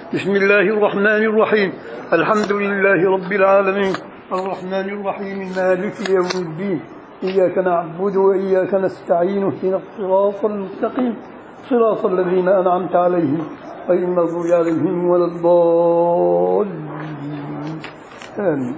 بسم الله الرحمن الرحيم الحمد لله رب العالمين الرحمن الرحيم مالك يوم الدين إياك نعبد وإياك نستعين اهدنا الصراط المستقيم صراط الذين أنعمت عليهم غير المغضوب عليهم ولا الضالين آمين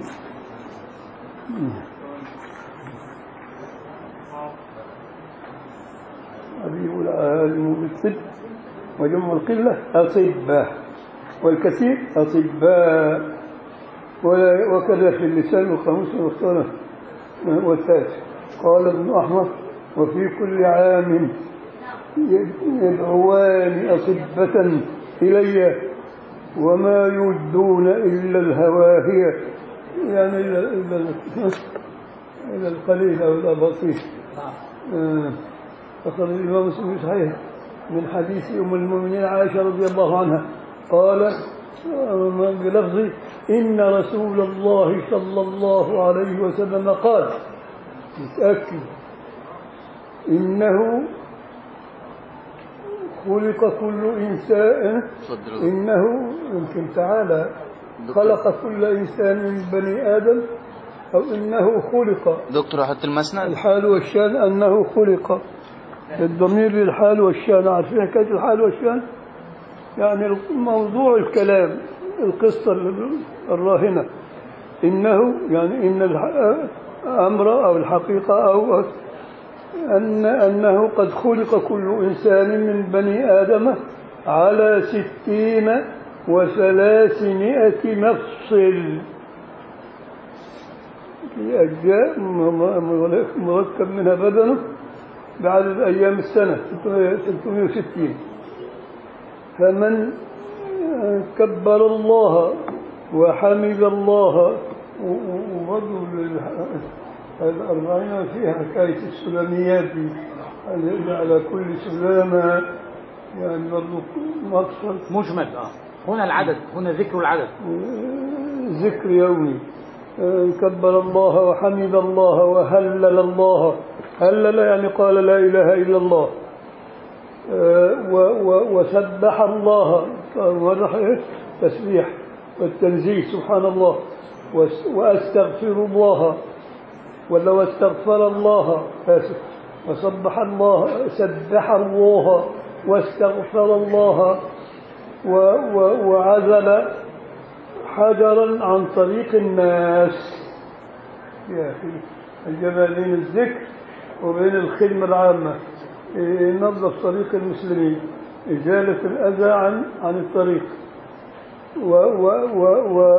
أبيه العالم بالصدق وجمع القلة أصبة والكثير أطباء ولا- وكذا في اللسان والقاموس والصلاة والثالث قال ابن أحمد وفي كل عام يدعوان أصبة إلي وما يودون إلا الهواهية يعني إلا, إلا, إلا القليل أو البسيط آه. أخرج الإمام مسلم في صحيح من حديث أم المؤمنين عائشة رضي الله عنها قال آه، بلفظ إن رسول الله صلى الله عليه وسلم قال متأكد إنه خلق كل إنسان تفضل إنه يمكن تعالى خلق كل إنسان من بني آدم أو إنه خلق دكتور احط المسند الحال والشان أنه خلق الضمير للحال والشان عارفين حكاية الحال والشان يعني موضوع الكلام القصة الراهنة إنه يعني إن الأمر أو الحقيقة أو أن أنه قد خلق كل إنسان من بني آدم على ستين وثلاثمائة مفصل في أجزاء مركب منها بدنه بعدد أيام السنة 360 فمن كبر الله وحمد الله وبرضه الأربعين فيها حكاية السلاميات دي يعني على كل سلامة يعني برضه مقصد مجمل اه هنا العدد هنا ذكر العدد ذكر يومي كبر الله وحمد الله وهلل الله هلل يعني قال لا إله إلا الله و- و- وسبح الله وضح إيه؟ تسبيح والتنزيه سبحان الله وس- وأستغفر الله ولا واستغفر الله آسف وسبح الله سبح الله واستغفر الله و و وعزل حجرا عن طريق الناس يا أخي الجمع بين الذكر وبين الخدمة العامة إيه، نظف طريق المسلمين إزالة الأذى عن عن الطريق و و و و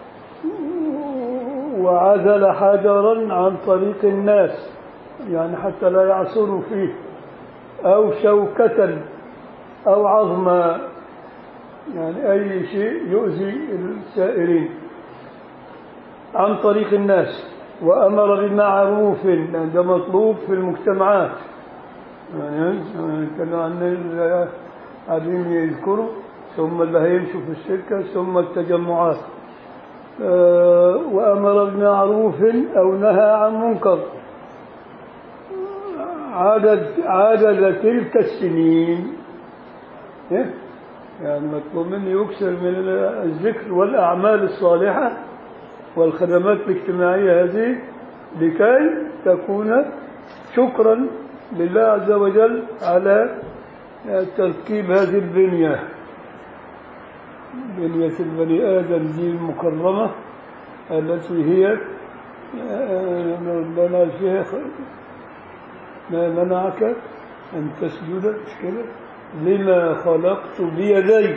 وعزل حجرا عن طريق الناس يعني حتى لا يعثروا فيه أو شوكة أو عظما يعني أي شيء يؤذي السائرين عن طريق الناس وأمر بمعروف لأن ده مطلوب في المجتمعات يعني كانوا عن قاعدين يذكروا ثم اللي هيمشوا في السكة ثم التجمعات آه، وأمر بمعروف أو نهى عن منكر عدد عدد تلك السنين إيه؟ يعني مطلوب مني يكثر من الذكر والأعمال الصالحة والخدمات الاجتماعية هذه لكي تكون شكرا لله عز وجل على تركيب هذه البنية بنية البني آدم دي المكرمة التي هي ربنا الشيخ ما منعك أن تسجد مش كده لما خلقت بيدي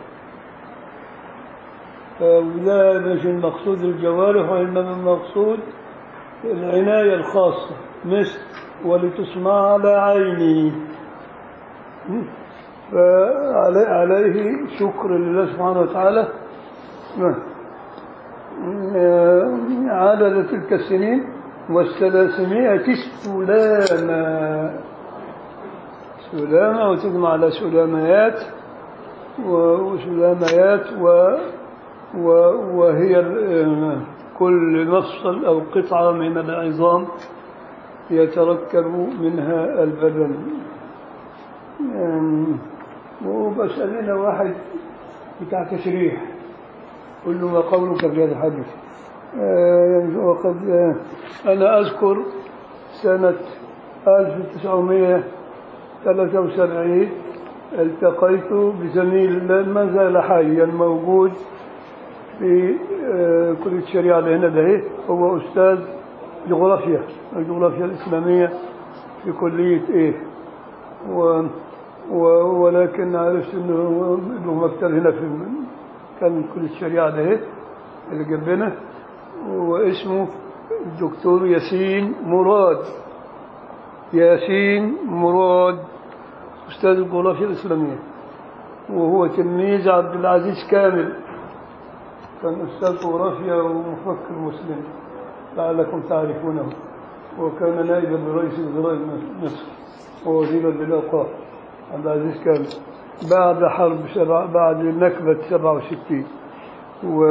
وده مش المقصود الجوارح وإنما المقصود العناية الخاصة مثل ولتصنع على عيني فعليه شكر لله سبحانه وتعالى عدد تلك السنين والثلاثمائة سلامة سلامة وتجمع على سلاميات وسلاميات و و وهي ال- كل مفصل أو قطعة من العظام يتركب منها البدن أم، وبسألنا واحد بتاع تشريح قل له ما قولك في هذا الحديث آه، وقد آه، أنا أذكر سنة 1973 التقيت بزميل ما زال حيا موجود في آه، كلية الشريعة اللي هنا ده هو أستاذ جغرافيا الجغرافيا الإسلامية في كلية إيه و و ولكن عرفت انه له مكتب هنا في كان كلية الشريعة ده اللي جنبنا واسمه الدكتور ياسين مراد ياسين مراد أستاذ الجغرافيا الإسلامية وهو تلميذ عبد العزيز كامل كان أستاذ جغرافيا ومفكر مسلم لعلكم تعرفونه وكان نائبا لرئيس وزراء مصر ووزيرا للأوقاف عبد العزيز كامل بعد حرب سبع بعد نكبة 67 و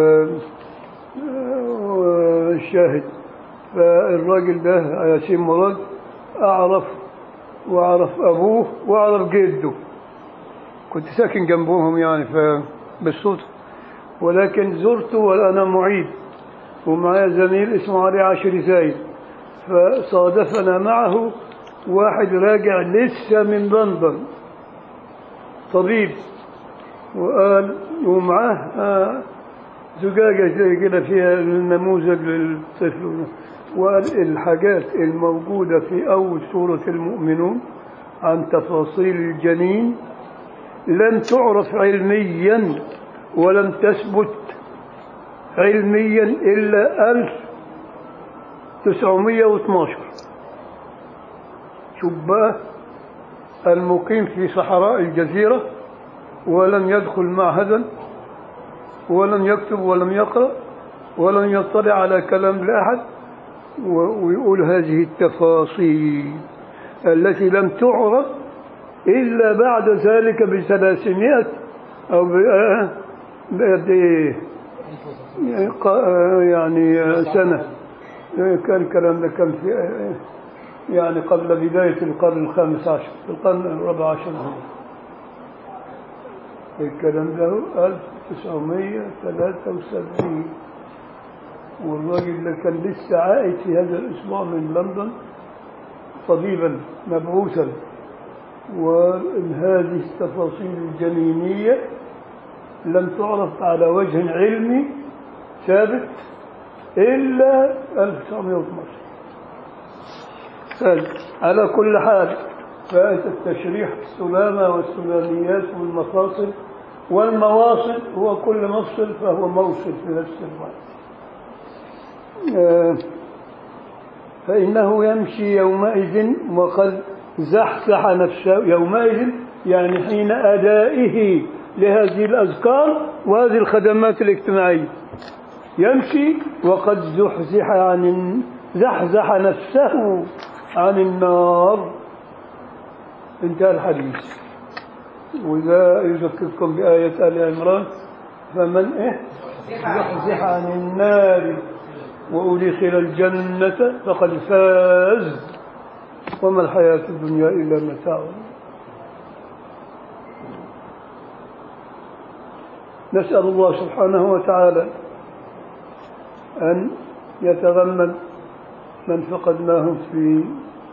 والشاهد فالراجل ده ياسين مراد أعرف وأعرف أبوه وأعرف جده كنت ساكن جنبهم يعني ف بالصدفة ولكن زرته وأنا معيد ومعايا زميل اسمه علي عاشر زايد فصادفنا معه واحد راجع لسه من لندن طبيب وقال ومعاه آه زجاجة زي كده فيها النموذج للطفل وقال الحاجات الموجودة في أول سورة المؤمنون عن تفاصيل الجنين لم تعرف علميا ولم تثبت علميا إلا 1912 شوف بقى المقيم في صحراء الجزيرة ولم يدخل معهدا ولم يكتب ولم يقرأ ولم يطلع على كلام لأحد ويقول هذه التفاصيل التي لم تعرف إلا بعد ذلك بثلاثمائة أو بقد إيه يعني سنة كان الكلام ده كان في يعني قبل بداية القرن الخامس عشر القرن الرابع عشر الكلام ده 1973 والراجل اللي كان لسه عائد في هذا الأسبوع من لندن طبيبا مبعوثا وهذه التفاصيل الجنينية لم تعرف على وجه علمي ثابت إلا 1912 على كل حال فأتى التشريح السلامة والسلاميات والمفاصل والمواصل هو كل مفصل فهو موصل في نفس الوقت آه فإنه يمشي يومئذ وقد زحزح نفسه يومئذ يعني حين أدائه لهذه الأذكار وهذه الخدمات الاجتماعية يمشي وقد زحزح عن زحزح نفسه عن النار انتهى الحديث وإذا يذكركم بآية آل عمران فمن إيه زحزح عن النار وأدخل الجنة فقد فاز وما الحياة الدنيا إلا متاع نسأل الله سبحانه وتعالى أن يتغمد من فقدناهم في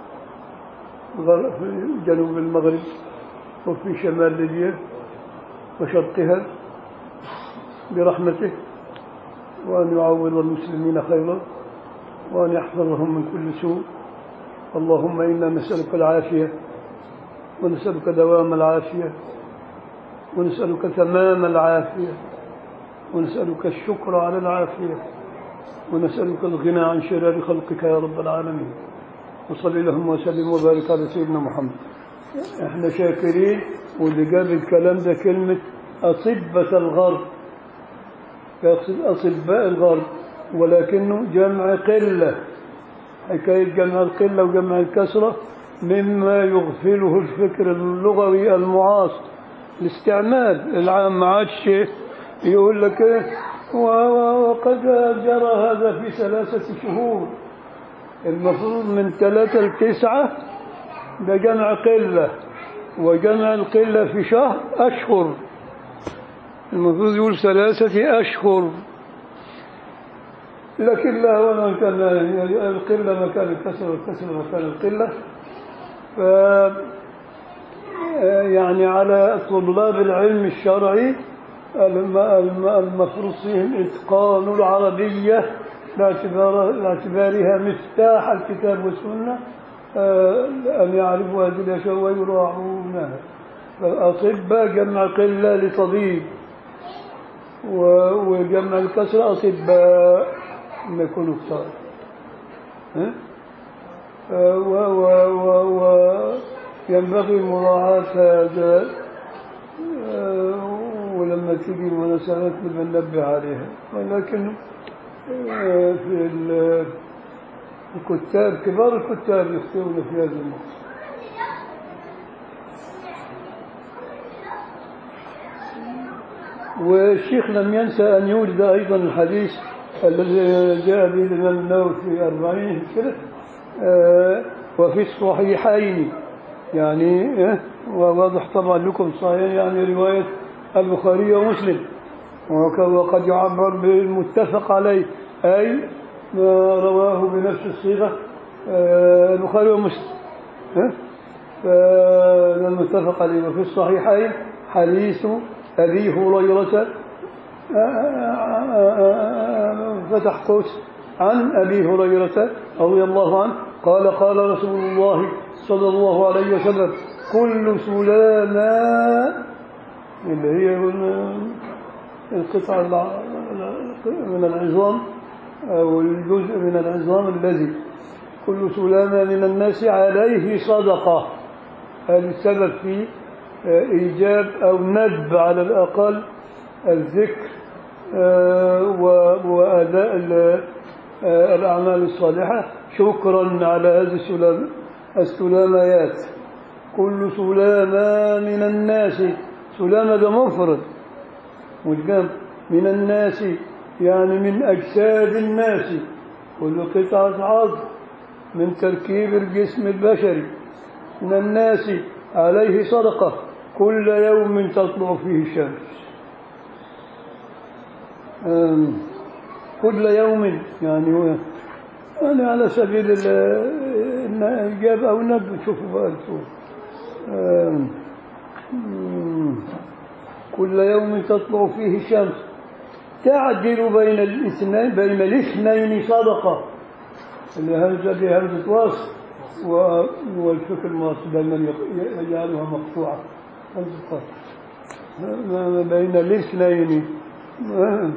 في جنوب المغرب وفي شمال ليبيا وشرقها برحمته وأن يعوض المسلمين خيرا وأن يحفظهم من كل سوء اللهم إنا نسألك العافية ونسألك دوام العافية ونسألك تمام العافية ونسألك الشكر على العافية ونسألك الغنى عن شرار خلقك يا رب العالمين وصل اللهم وسلم وبارك على سيدنا محمد احنا شاكرين واللي جاب الكلام ده كلمة أطبة الغرب يقصد أطباء الغرب ولكنه جمع قلة حكاية جمع القلة وجمع الكسرة مما يغفله الفكر اللغوي المعاصر الاستعمال العام ما عادش يقول لك ايه وقد جرى هذا في ثلاثة شهور المفروض من ثلاثة لتسعة ده جمع قلة وجمع القلة في شهر أشهر المفروض يقول ثلاثة أشهر لكن لا هو كان القلة مكان الكسر والكسر مكان القلة ف يعني على طلاب العلم الشرعي الم- الم- المفروض فيهم إتقان العربية باعتبار- باعتبارها مفتاح الكتاب والسنة آه، أن يعرفوا هذه الأشياء ويراعونها فالأطباء جمع قلة لطبيب و- وجمع الكسر أطباء ما يكونوا كتار ها؟ آه، و- و- و- و- ينبغي مراعاة هذا آه، ولما تيجي المناسبات نبقى ننبه عليها ولكن آه، في ال- الكتاب كبار الكتاب يخطئون في هذا النقطة والشيخ لم ينسى أن يورد أيضا الحديث الذي جاء به الإمام النووي في أربعين كده آه، وفي الصحيحين يعني آه، وواضح طبعا لكم صحيح يعني رواية البخاري ومسلم وك- وقد يعبر بالمتفق عليه أي ما رواه بنفس الصيغة آه، البخاري ومسلم ها؟ فالمتفق عليه وفي الصحيحين حديث أبي هريرة فتح قوس عن أبي هريرة رضي الله عنه قال قال رسول الله صلى الله عليه وسلم كل سلامة اللي هي من- القطعة الع- من العظام أو الجزء من العظام الذي كل سلامة من الناس عليه صدقة هذا السبب في آه، إيجاب أو ندب على الأقل الذكر آه، و- وأداء ال- آه، الأعمال الصالحة شكرا على هذه السلام السلاميات كل سلامة من الناس سلامة ده مفرد والجمع من الناس يعني من أجساد الناس كل قطعة عظم من تركيب الجسم البشري من الناس عليه صدقة كل يوم تطلع فيه الشمس آم، كل يوم يعني هو يعني على سبيل ال- الإجابة أو النبي شوفوا بقى انتوا. آم، مم، كل يوم تطلع فيه الشمس تعدل بين الاثنين بين الاثنين صدقة الهمزة بهمزة وصل و- والفكر المواصل دائما يق- يجعلها مقطوعة همزة وصل ما- ما بين الاثنين آه،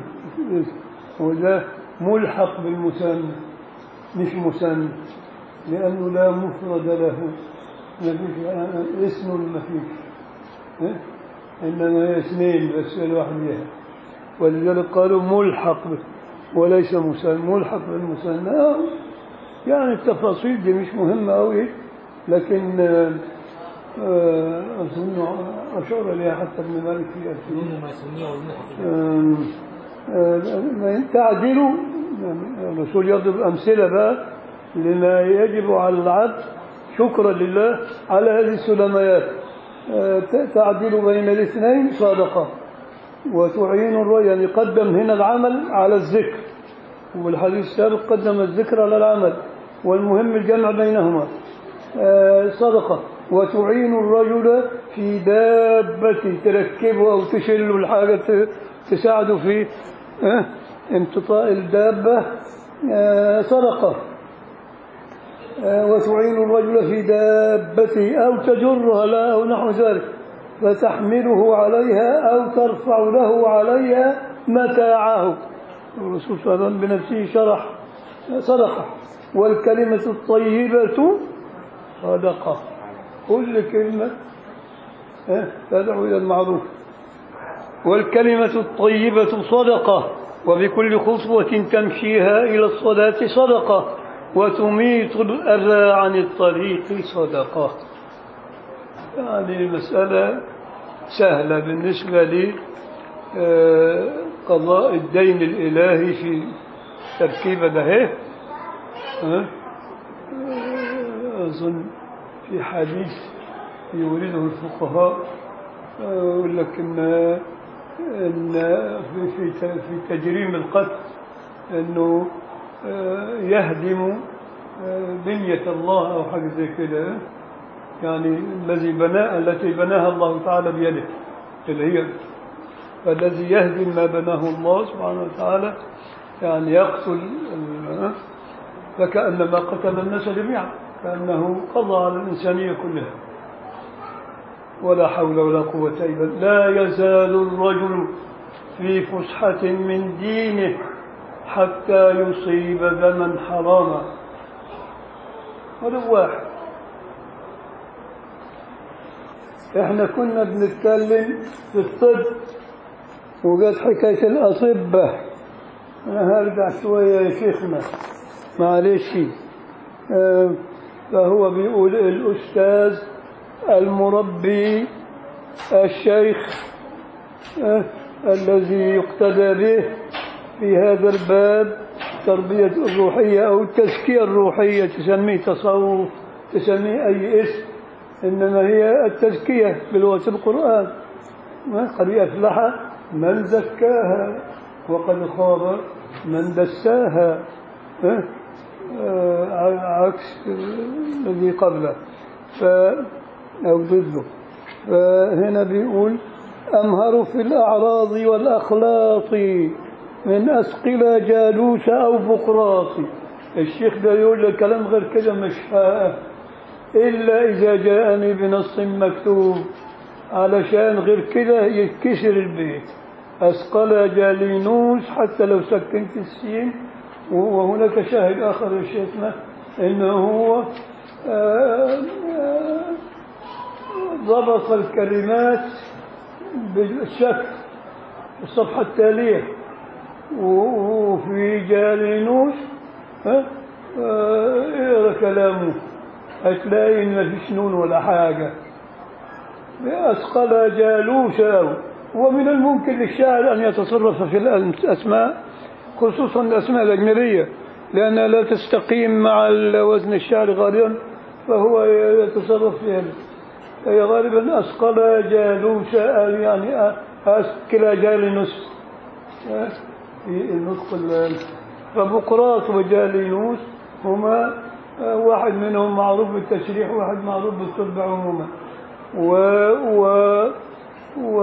وده ملحق بالمثنى مش مثنى لأنه لا مفرد له ما فيش آه، اسم ما فيش آه، إنما هي اثنين بس الواحد لها ولذلك قالوا ملحق به وليس مثنى ملحق بالمثنى آه، يعني التفاصيل دي مش مهمة أوي لكن آه، آه، أظن أشار إليها حتى ابن مالك في ألفين يوم ما يسميه والملحق تعديل يعني الرسول يضرب أمثلة بقى لما يجب على العبد شكرا لله على هذه السلميات آه، ت- تعديل بين الاثنين صادقة وتعين الرأي يعني قدم هنا العمل على الذكر والحديث السابق قدم الذكر على العمل والمهم الجمع بينهما آه، صدقة وتعين الرجل في دابة تركبه أو تشل الحاجة ت- تساعده في آه، امتطاء الدابة آه، صدقة آه، وتعين الرجل في دابته أو تجرها لا أو نحو ذلك فتحمله عليها أو ترفع له عليها متاعه الرسول صلى الله عليه وسلم بنفسه شرح صدقة والكلمة الطيبة صدقة كل كلمة آه، تدعو إلى المعروف والكلمة الطيبة صدقة وبكل خطوة تمشيها إلى الصلاة صدقة وتميت الأذى عن الطريق صدقة يعني مسألة سهلة بالنسبة لي آه، قضاء الدين الإلهي في تركيبة ده ها؟ آه، أظن في حديث يورده الفقهاء آه، يقول لك إن إن في في في تجريم القتل إنه آه، يهدم آه، بنية الله أو حاجة زي كده يعني الذي بناء التي بناها الله تعالى بيده اللي هي فالذي يهدم ما بناه الله سبحانه وتعالى يعني يقتل ال- فكأنما قتل الناس جميعا كأنه قضى على الإنسانية كلها ولا حول ولا قوة إلا بالله لا يزال الرجل في فسحة من دينه حتى يصيب دما حراما ولو واحد احنا كنا بنتكلم في الطب وجت حكاية الأطباء أنا هرجع شوية يا شيخنا معلش آه، فهو بيقول الأستاذ المربي الشيخ آه، الذي يقتدى به في هذا الباب التربية الروحية أو التزكية الروحية تسميه تصوف تسميه أي اسم إنما هي التزكية بلغة القرآن قد أفلح من زكاها وقد خاب من دساها ها؟ آه، عكس الذي قبله ف أو ضده فهنا بيقول أمهر في الأعراض والأخلاط من أثقل جالوس أو بقراط الشيخ ده يقول لك كلام غير كده مش ها- إلا إذا جاءني بنص مكتوب علشان غير كده يتكسر البيت أثقل جالينوس حتى لو سكنت السين وهناك شاهد آخر يا شيخنا إنه هو آه، آه، ضبط الكلمات بالشك الصفحة التالية و- وفي جالينوس ها، آه، اقرا كلامه هتلاقي ان مفيش نون ولا حاجة أثقل جالوس ومن الممكن للشاعر أن يتصرف في الأسماء خصوصا الأسماء الأجنبية لأنها لا تستقيم مع وزن الشعر غالبا فهو يتصرف فيها هي غالبا أثقل جالوس يعني أثقل جالينوس في النطق ال- فبقراط وجالينوس هما واحد منهم معروف بالتشريح وواحد معروف بالطب عموما و و و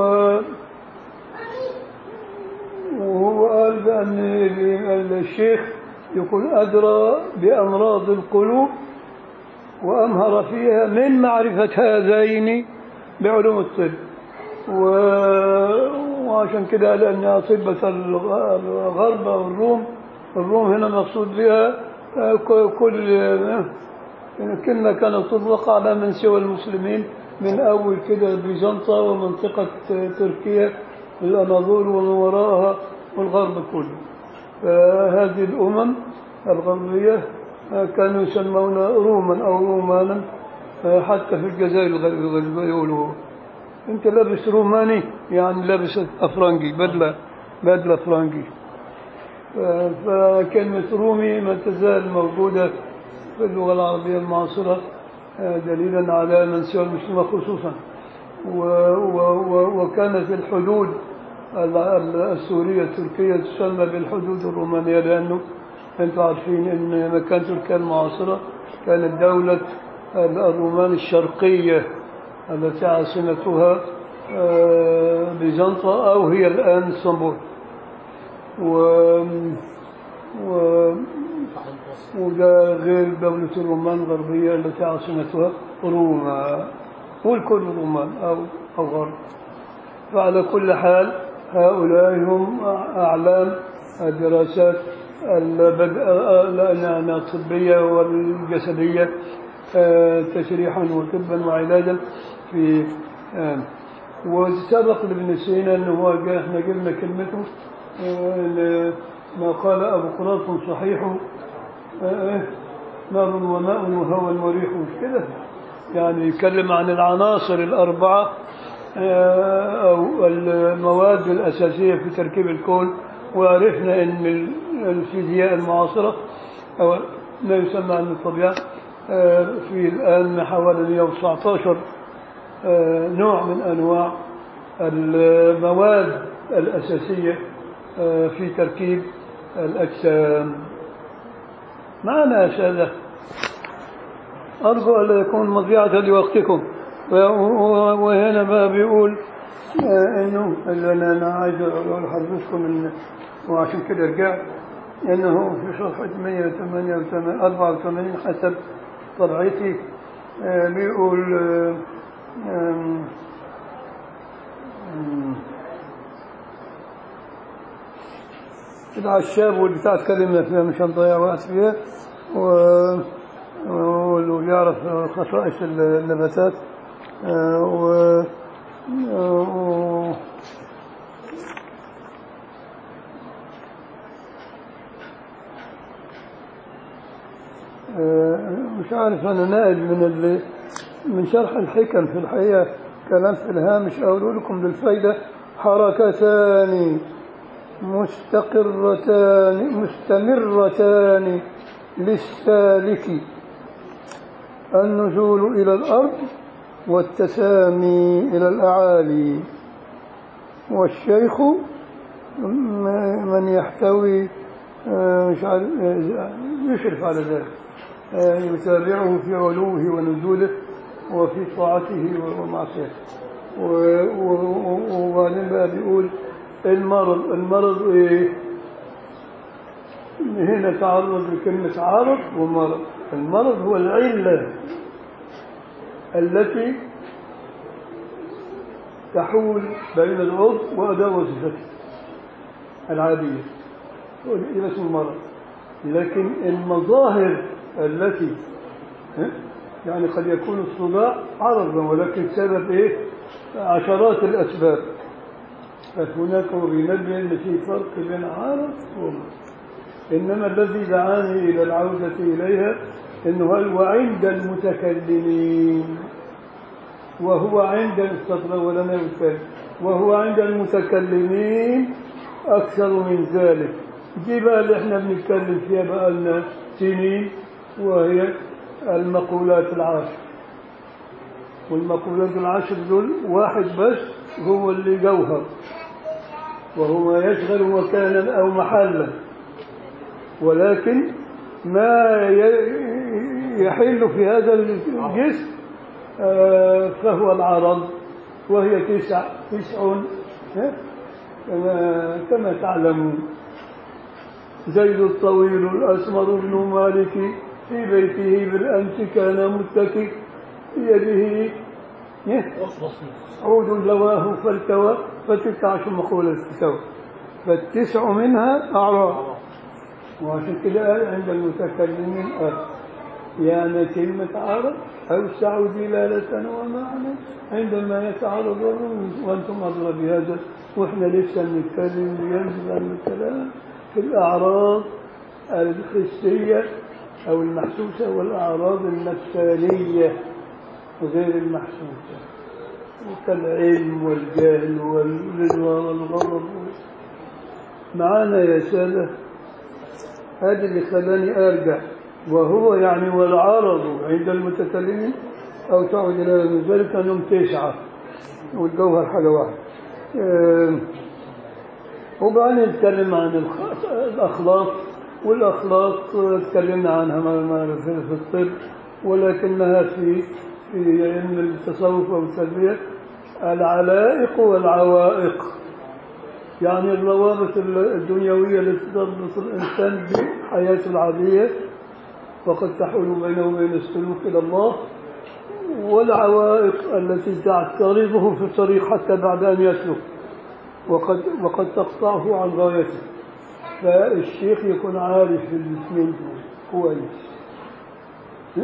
وهو قال بأن الشيخ يقول أدرى بأمراض القلوب وأمهر فيها من معرفة هذين بعلوم الطب و... وعشان كده لأن أطبة الغرب أو الروم الروم هنا مقصود بها آه، ك- كل آه، كلمة كانت تطلق على من سوى المسلمين من أول كده بيزنطة ومنطقة آه، تركيا الأناضول ومن وراءها والغرب كله فهذه الأمم الغربية آه، كانوا يسمون روما أو رومانا آه، حتى في الجزائر الغرب- الغربية يقولوا انت لابس روماني يعني لابس افرنجي بدله بدله فرنجي ف- فكلمه رومي ما تزال موجوده في اللغه العربيه المعاصره آه، دليلا على من سوى المسلمين خصوصا و و و وكانت الحدود ال- ال- السوريه التركيه تسمى بالحدود الرومانيه لانه انتم عارفين ان مكان تركيا المعاصره كانت دوله الرومان الشرقيه التي عاصمتها آه، بيزنطة أو هي الآن اسطنبول و... و... وده غير دولة الرومان الغربية التي عاصمتها روما والكل رومان أو أو غرب فعلى كل حال هؤلاء هم أعلام الدراسات البد- الأنا- الطبية والجسدية آه، تشريحا وطبا وعلاجا في آه، وسبق لابن سينا انه هو جاء احنا جبنا كلمته آه، ل- ما قال ابو قراط صحيح آه، نار وماء وهوى وريح مش كده يعني يتكلم عن العناصر الأربعة آه، أو المواد الأساسية في تركيب الكون وعرفنا أن ال- الفيزياء المعاصرة أو ما يسمى عن الطبيعة آه، في الآن حوالي 119 آه، نوع من أنواع المواد الأساسية آه، في تركيب الأجسام معنا يا سادة أرجو ألا يكون مضيعة لوقتكم و- و- وهنا بقى بيقول آه، إنه اللي أنا أنا عايز أقول لحضرتكم إن وعشان كده رجعت إنه في صفحة 184 حسب طبعتي آه، بيقول آه، آم، آم، بتاع الشاب والبتاع اتكلمنا فيها مش هنضيع وقت فيها و ويعرف خصائص النباتات آه، و و- آه، مش عارف انا نائل من ال... من شرح الحكم في الحقيقه كلام في الهامش اقول لكم للفائده حركتان مستقرتان مستمرتان للسالك النزول إلى الأرض والتسامي إلى الأعالي والشيخ م- من يحتوي آه، مش عارف آه، يشرف على ذلك آه، يتابعه في علوه ونزوله وفي طاعته ومعصيته و- و- و- وبعدين بقى بيقول المرض المرض ايه هنا تعرض لكلمة عرض ومرض المرض هو العلة التي تحول بين العضو وأداء وظيفته العادية يبقى اسمه مرض لكن المظاهر التي ها؟ يعني قد يكون الصداع عرضا ولكن سبب ايه عشرات الأسباب فهناك هو بينبه ان في فرق بين عارض ومرض انما الذي دعاني الى العوده اليها انه هل وعند المتكلمين وهو عند السطر ولنا يتكلم وهو عند المتكلمين اكثر من ذلك دي بقى اللي احنا بنتكلم فيها بقى لنا سنين وهي المقولات العشر والمقولات العشر دول واحد بس هو اللي جوهر وهو ما يشغل مكانا أو محلا ولكن ما ي- يحل في هذا الجسم آه، فهو العرض وهي تسع تسع ها؟ كما, كما تعلمون زيد الطويل الأسمر بن مالك في بيته بالأمس كان متكئ بيده ها؟ عود لواه فالتوى فتلك عشر مقولة تسوى فالتسع منها أعراض وعشان كده قال عند المتكلمين قال يعني كلمة عرض أوسع دلالة ومعنى عندما يتعرضون وأنتم أدرى بهذا وإحنا لسه بنتكلم ينزل الكلام في الأعراض الحسية أو المحسوسة والأعراض النفسانية غير المحسوسة كالعلم والجهل والرضا والغضب معانا يا سادة هذا اللي خلاني أرجع وهو يعني والعرض عند المتكلمين أو تعود إلى ذلك أنهم تسعة والجوهر حاجة واحدة آم، وبعدين نتكلم عن الخ- الأخلاق والأخلاق تكلمنا عنها ما- ما في في الطب ولكنها في في علم التصوف أو التربية العلائق والعوائق يعني الروابط الدنيوية التي تربط الإنسان بحياته العادية وقد تحول بينه وبين السلوك إلى الله والعوائق التي تعترضه في الطريق حتى بعد أن يسلك وقد وقد تقطعه عن غايته فالشيخ يكون عارف الاثنين دول كويس ها؟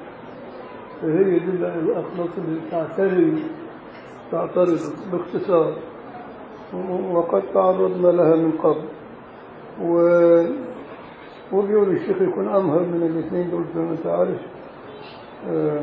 فهي دي الأخلاق اللي تعترض تعترض باختصار وقد تعرضنا لها من قبل و وبيقول الشيخ يكون أمهر من الاثنين دول زي ما أنت عارف آه،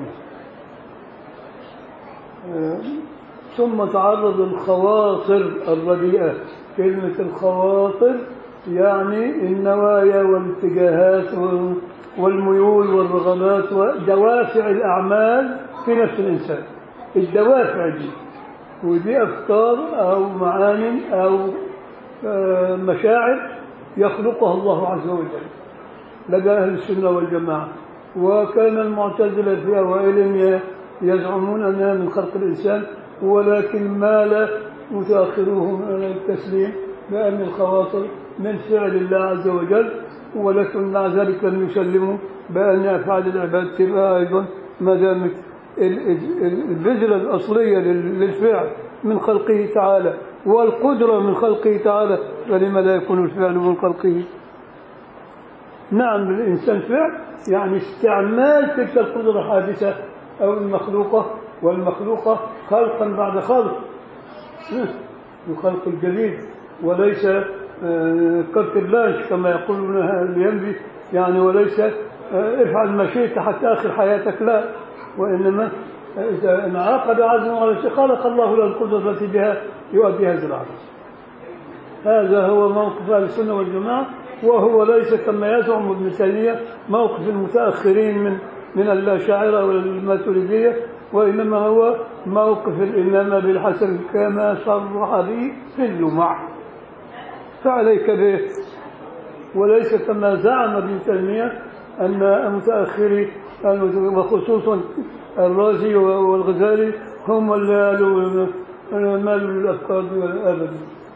آه، ثم تعرض الخواطر الرديئة كلمة الخواطر يعني النوايا والاتجاهات وال- والميول والرغبات ودوافع الأعمال في نفس الإنسان الدوافع دي ودي أفكار أو معان أو آه، مشاعر يخلقها الله عز وجل لدى أهل السنة والجماعة وكان المعتزلة في أوائلهم يزعمون أنها من خلق الإنسان ولكن مال متأخروهم إلى التسليم بأن الخواطر من فعل الله عز وجل ولكن مع ذلك لم يسلموا بأن أفعال العباد تبقى أيضا ما دامت ال- ال- البذرة الأصلية لل- للفعل من خلقه تعالى والقدرة من خلقه تعالى فلما لا يكون الفعل من خلقه نعم للإنسان فعل يعني استعمال تلك القدرة الحادثة أو المخلوقة والمخلوقة خلقا بعد خلق الخلق الجديد وليس آه، كالكرلاج كما يقولون الينبي يعني وليس آه، افعل ما شئت حتى آخر حياتك لا وإنما إذا انعقد عزمه على شيء خلق الله له القدرة التي بها يؤدي هذا العمل هذا هو موقف أهل السنة والجماعة وهو ليس كما يزعم ابن تيمية موقف المتأخرين من من الأشاعرة والماتريدية وإنما هو موقف الإمام أبي الحسن كما صرح به في اللمع فعليك به وليس كما زعم ابن تيمية أن المتأخرين وخصوصا الرازي والغزالي هم اللي قالوا مال الأفكار دي أبدا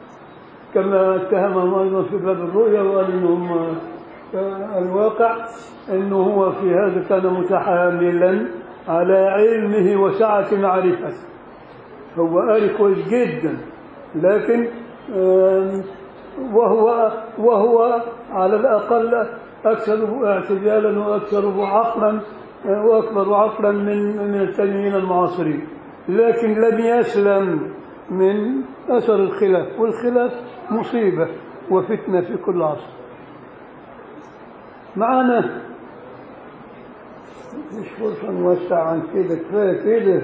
كما اتهمهم أيضا في باب الرؤيا وقال إنهم الواقع أنه هو في هذا كان متحاملا على علمه وسعة معرفته هو قاري كويس جدا لكن آم، وهو وهو على الأقل أكثره اعتدالا وأكثره عقلا آه، وأكبر عقلا من من التنوين المعاصرين لكن لم يسلم من أثر الخلاف والخلاف مصيبة وفتنة في كل عصر معنا مش فرصة نوسع عن كده كفاية كده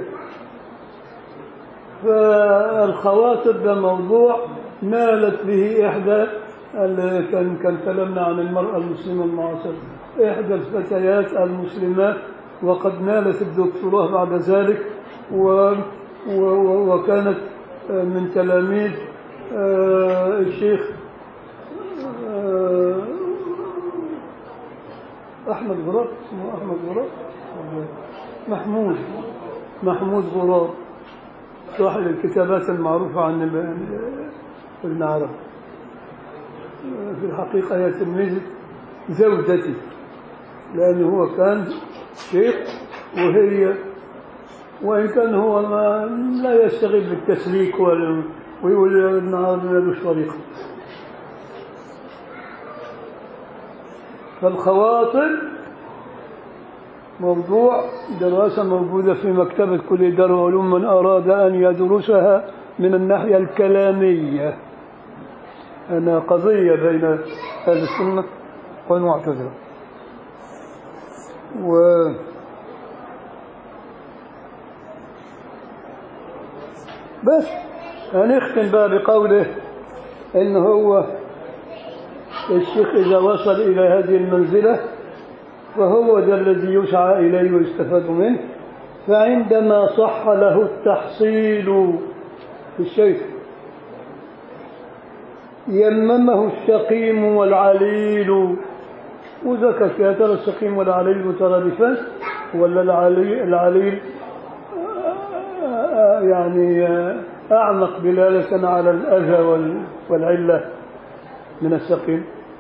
فالخواطر ده موضوع نالت به إحدى ال- كان كان كلامنا عن المرأة المسلمة المعاصرة إحدى الفتيات المسلمات وقد نالت الدكتوراه بعد ذلك و و و وكانت آه، من تلاميذ آه، الشيخ آه، أحمد غراب اسمه أحمد غراب محمود محمود غراب صاحب الكتابات المعروفة عن ابن- ابن عرب في الحقيقة هي تلميذ زوجتي لأنه هو كان شيخ وهي وإن كان هو ما لا يستغل بالتسليك ولا- ويقول ابن عرب مالوش طريقة فالخواطر موضوع دراسة موجودة في مكتبة كل دار علوم من أراد أن يدرسها من الناحية الكلامية أنا قضية بين أهل السنة والمعتزلة و بس هنختم بقى بقوله إن هو الشيخ إذا وصل إلى هذه المنزلة فهو ذا الذي يسعى إليه ويستفاد منه فعندما صح له التحصيل في الشيخ يممه السقيم والعليل وذكر يا ترى السقيم والعليل مترادفان ولا العلي العليل آه، يعني آه، أعمق دلالة على الأذى وال- والعلة من السقيم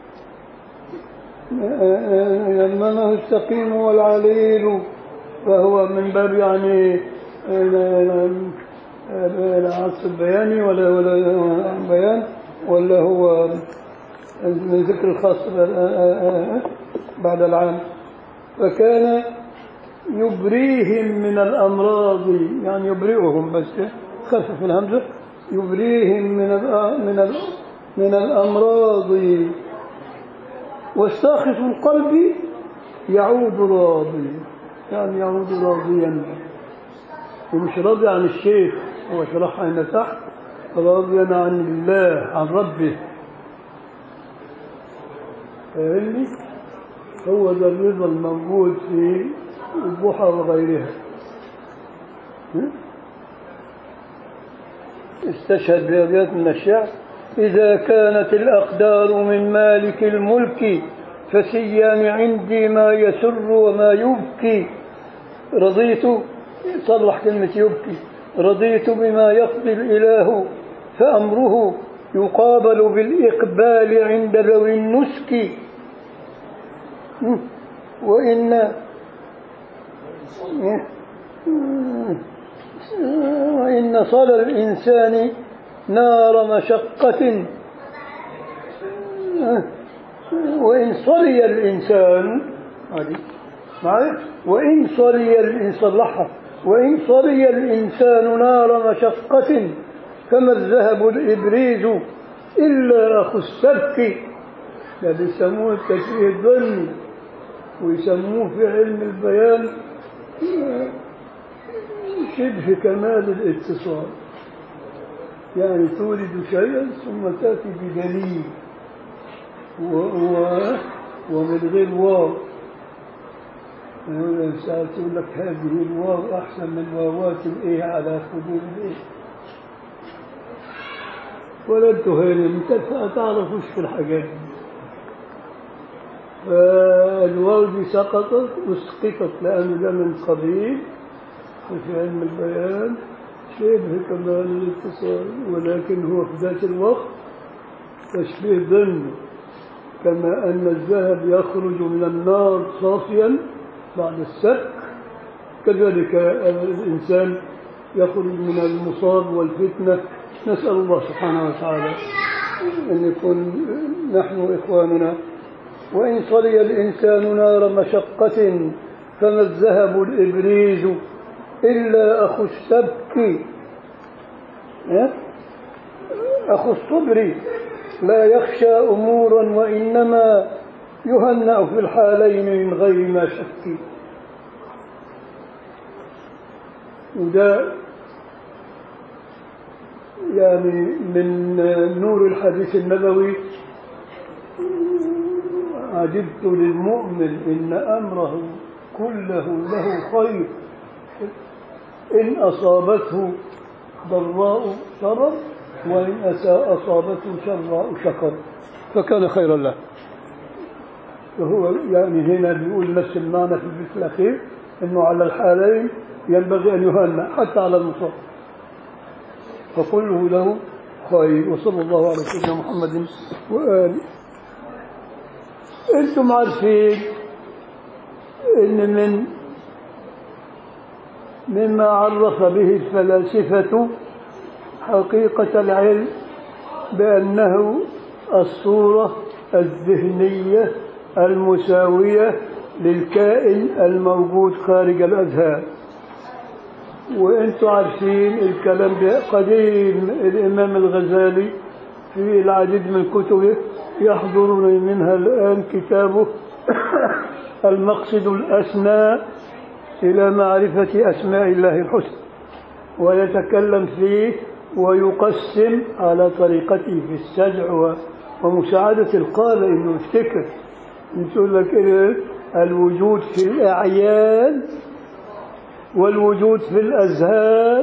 يمنه السقيم والعليل فهو من باب يعني العطف البياني ولا ولا بيان ولا هو من ذكر الخاص بعد العام فكان يبريهم من الأمراض يعني يبرئهم بس خفف الهمزة يبريهم من الأ- من ال- من الأمراض والساخط القلب يعود راضي يعني يعود راضيا ومش راضي عن الشيخ هو شرحها هنا تحت راضيا عن الله عن ربه فاهمني هو ده الرضا الموجود في الضحى وغيرها ها؟ استشهد بأبيات من الشعر إذا كانت الأقدار من مالك الملك فسيان عندي ما يسر وما يبكي رضيت صلح كلمة يبكي رضيت بما يقضي الإله فأمره يقابل بالإقبال عند ذوي النسك وإن وإن صلى الإنسان نار مشقة وإن صلي الإنسان هذه معي؟ وإن صلي الإنسان صلحها وإن صلي الإنسان نار مشقة فما الذهب الإبريز إلا أخو السبك هذا يسموه التشبيه الظني ويسموه في علم البيان شبه كمال الاتصال يعني تولد شيئا ثم تأتي بدليل و... و... ومن غير واو يعني ساعات يقول لك هذه الواو أحسن من واوات الإيه على خدود الإيه ولا انتوا هنا انت تعرفوش في الحاجات دي فالواو دي سقطت وسقطت لأن ده من قبيل وفي علم البيان شبه كمال الاتصال ولكن هو في ذات الوقت تشبيه ظن كما أن الذهب يخرج من النار صافيا بعد السك كذلك الإنسان يخرج من المصاب والفتنة نسأل الله سبحانه وتعالى أن يكون نحن إخواننا وإن صلي الإنسان نار مشقة فما الذهب الإبريز إلا أخو السبك أخو الصبر لا يخشى أمورا وإنما يهنأ في الحالين من غير ما شك وده يعني من نور الحديث النبوي عجبت للمؤمن إن أمره كله له خير إن أصابته ضراء صبر وإن أصابته شراء شكر فكان خيرا له فهو يعني هنا بيقول نفس المعنى في البيت الأخير أنه على الحالين ينبغي أن يهنأ حتى على المصاب فكله له خير وصلى الله على سيدنا محمد وآله أنتم عارفين أن من مما عرف به الفلاسفة حقيقة العلم بأنه الصورة الذهنية المساوية للكائن الموجود خارج الأذهان وانتم عارفين الكلام ده قديم الإمام الغزالي في العديد من كتبه يحضرني منها الآن كتابه المقصد الأسنى إلى معرفة أسماء الله الحسنى ويتكلم فيه ويقسم على طريقته في السجع ومساعدة القارئ إنه يفتكر يقول لك إيه الوجود في الأعيان والوجود في الأذهان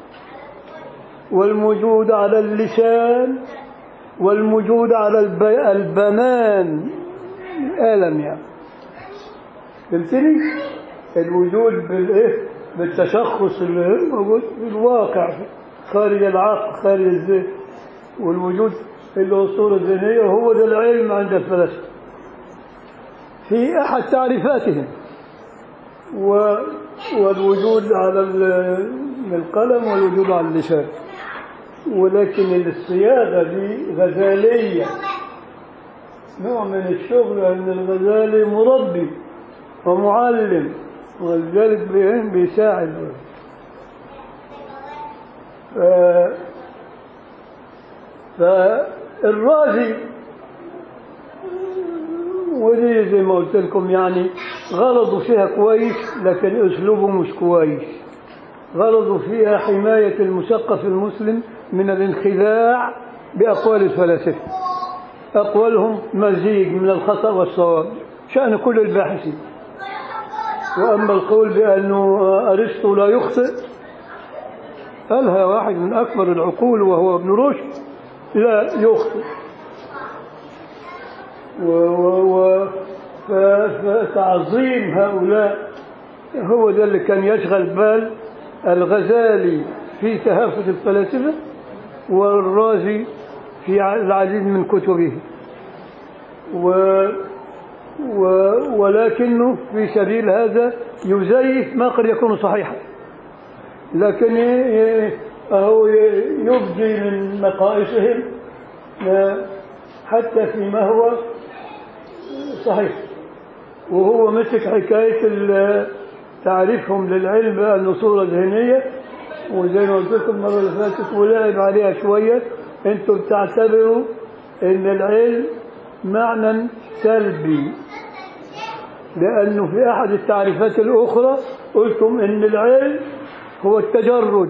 والوجود على اللسان والوجود على البي... البنان الألم يعني فهمتني؟ الوجود بالايه بالتشخص اللي موجود في الواقع خارج العقل خارج الذهن والوجود اللي هو الصورة الذهنية هو ده العلم عند الفلاسفة في أحد تعريفاتهم و... والوجود على القلم والوجود على اللسان ولكن الصياغة دي غزالية نوع من الشغل أن الغزالي مربي ومعلم ولذلك بيساعد ف... فالرازي ودي زي ما قلت لكم يعني غرضوا فيها كويس لكن اسلوبه مش كويس غرضوا فيها حماية المثقف المسلم من الانخداع بأقوال الفلاسفة أقوالهم مزيج من الخطأ والصواب شأن كل الباحثين وأما القول بأنه أرسطو لا يخطئ قالها واحد من أكبر العقول وهو ابن رشد لا يخطئ و و و ف- فتعظيم هؤلاء هو ده اللي كان يشغل بال الغزالي في تهافت الفلاسفة والرازي في ع- العديد من كتبه و و ولكنه في سبيل هذا يزيف ما قد يكون صحيحا لكن ي- ي- أهو ي- يبدي من نقائصهم ما- حتى فيما هو صحيح وهو مسك حكاية ال- تعريفهم للعلم بأنه صورة ذهنية وزي ما قلت لكم المرة اللي فاتت ولعب عليها شوية انتم بتعتبروا ان العلم معنى سلبي لأنه في أحد التعريفات الأخرى قلتم ان العلم هو التجرد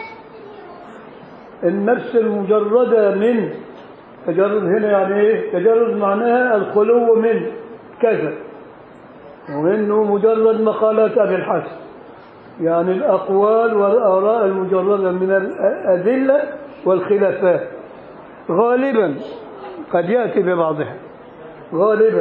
النفس المجردة من تجرد هنا يعني ايه تجرد معناها الخلو من كذا وانه مجرد مقالات ابي الحسن يعني الاقوال والاراء المجرده من الادله والخلافات غالبا قد ياتي ببعضها غالبا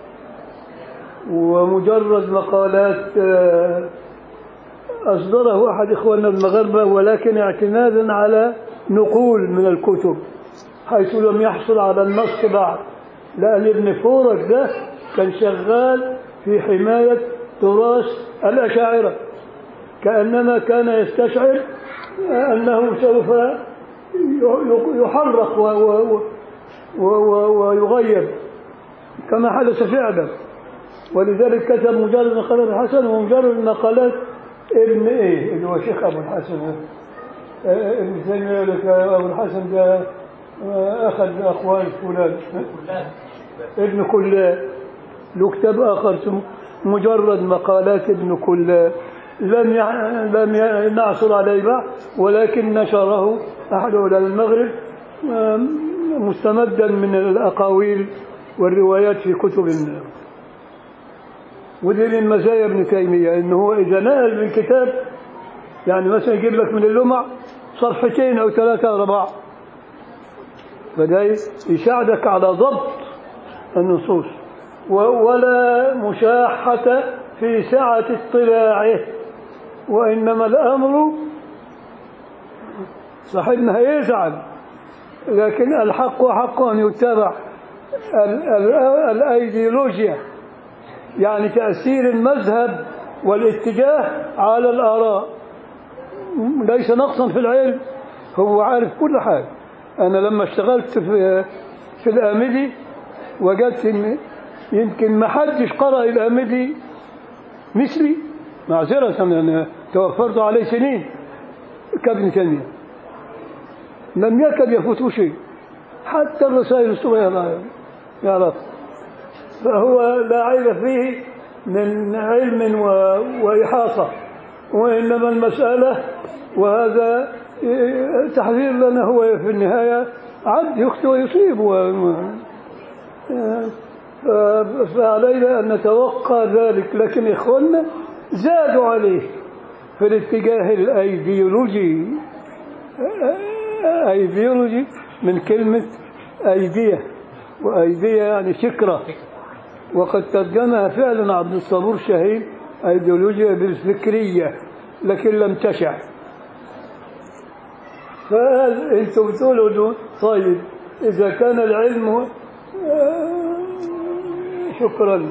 ومجرد مقالات آه، أصدره أحد إخواننا المغاربة ولكن اعتمادا على نقول من الكتب حيث لم يحصل على النص بعد لأن ابن فورك ده كان شغال في حماية تراث الأشاعرة كأنما كان يستشعر أنه سوف يحرق و- و- و- و- ويغيب كما حدث فعلا ولذلك كتب مجرد مقالات الحسن ومجرد مقالات ابن ايه اللي هو شيخ ابو الحسن آه، ابن تيميه يقول لك ابو الحسن ده آه، اخذ اقوال فلان ابن كلاب له كتاب اخر اسمه مجرد مقالات ابن كلاب لم يع... لم ي- نعثر عليه بعد ولكن نشره احد علماء المغرب آم، مستمدا من الاقاويل والروايات في كتب النار ودي من مزايا ابن تيمية إنه هو إذا نقل من كتاب يعني مثلا يجيب لك من اللمع صفحتين أو ثلاثة أربعة فده يساعدك على ضبط النصوص و- ولا مشاحة في سعة اطلاعه وإنما الأمر صاحبنا هيزعل لكن الحق حق أن يتبع ال- ال- الأيديولوجيا يعني تأثير المذهب والاتجاه على الآراء ليس نقصا في العلم هو عارف كل حاجة أنا لما اشتغلت في في الآمدي وجدت إن يمكن ما حدش قرأ الآمدي مثلي معذرة أنا توفرت عليه سنين كابن تيمية لم يكد يفوته شيء حتى الرسائل الصغيرة يعرف فهو لا عيب فيه من علم و- وإحاطة وإنما المسألة وهذا تحذير لنا هو في النهاية عبد يخطئ ويصيب و- ف- فعلينا أن نتوقع ذلك لكن إخواننا زادوا عليه في الاتجاه الأيديولوجي أيديولوجي من كلمة أيدية وأيدية يعني شكرة وقد ترجمها فعلا عبد الصبور شهيد أيديولوجيا بالفكرية لكن لم تشع فقال انتم بتقولوا دول طيب إذا كان العلم هو- آه، شكرا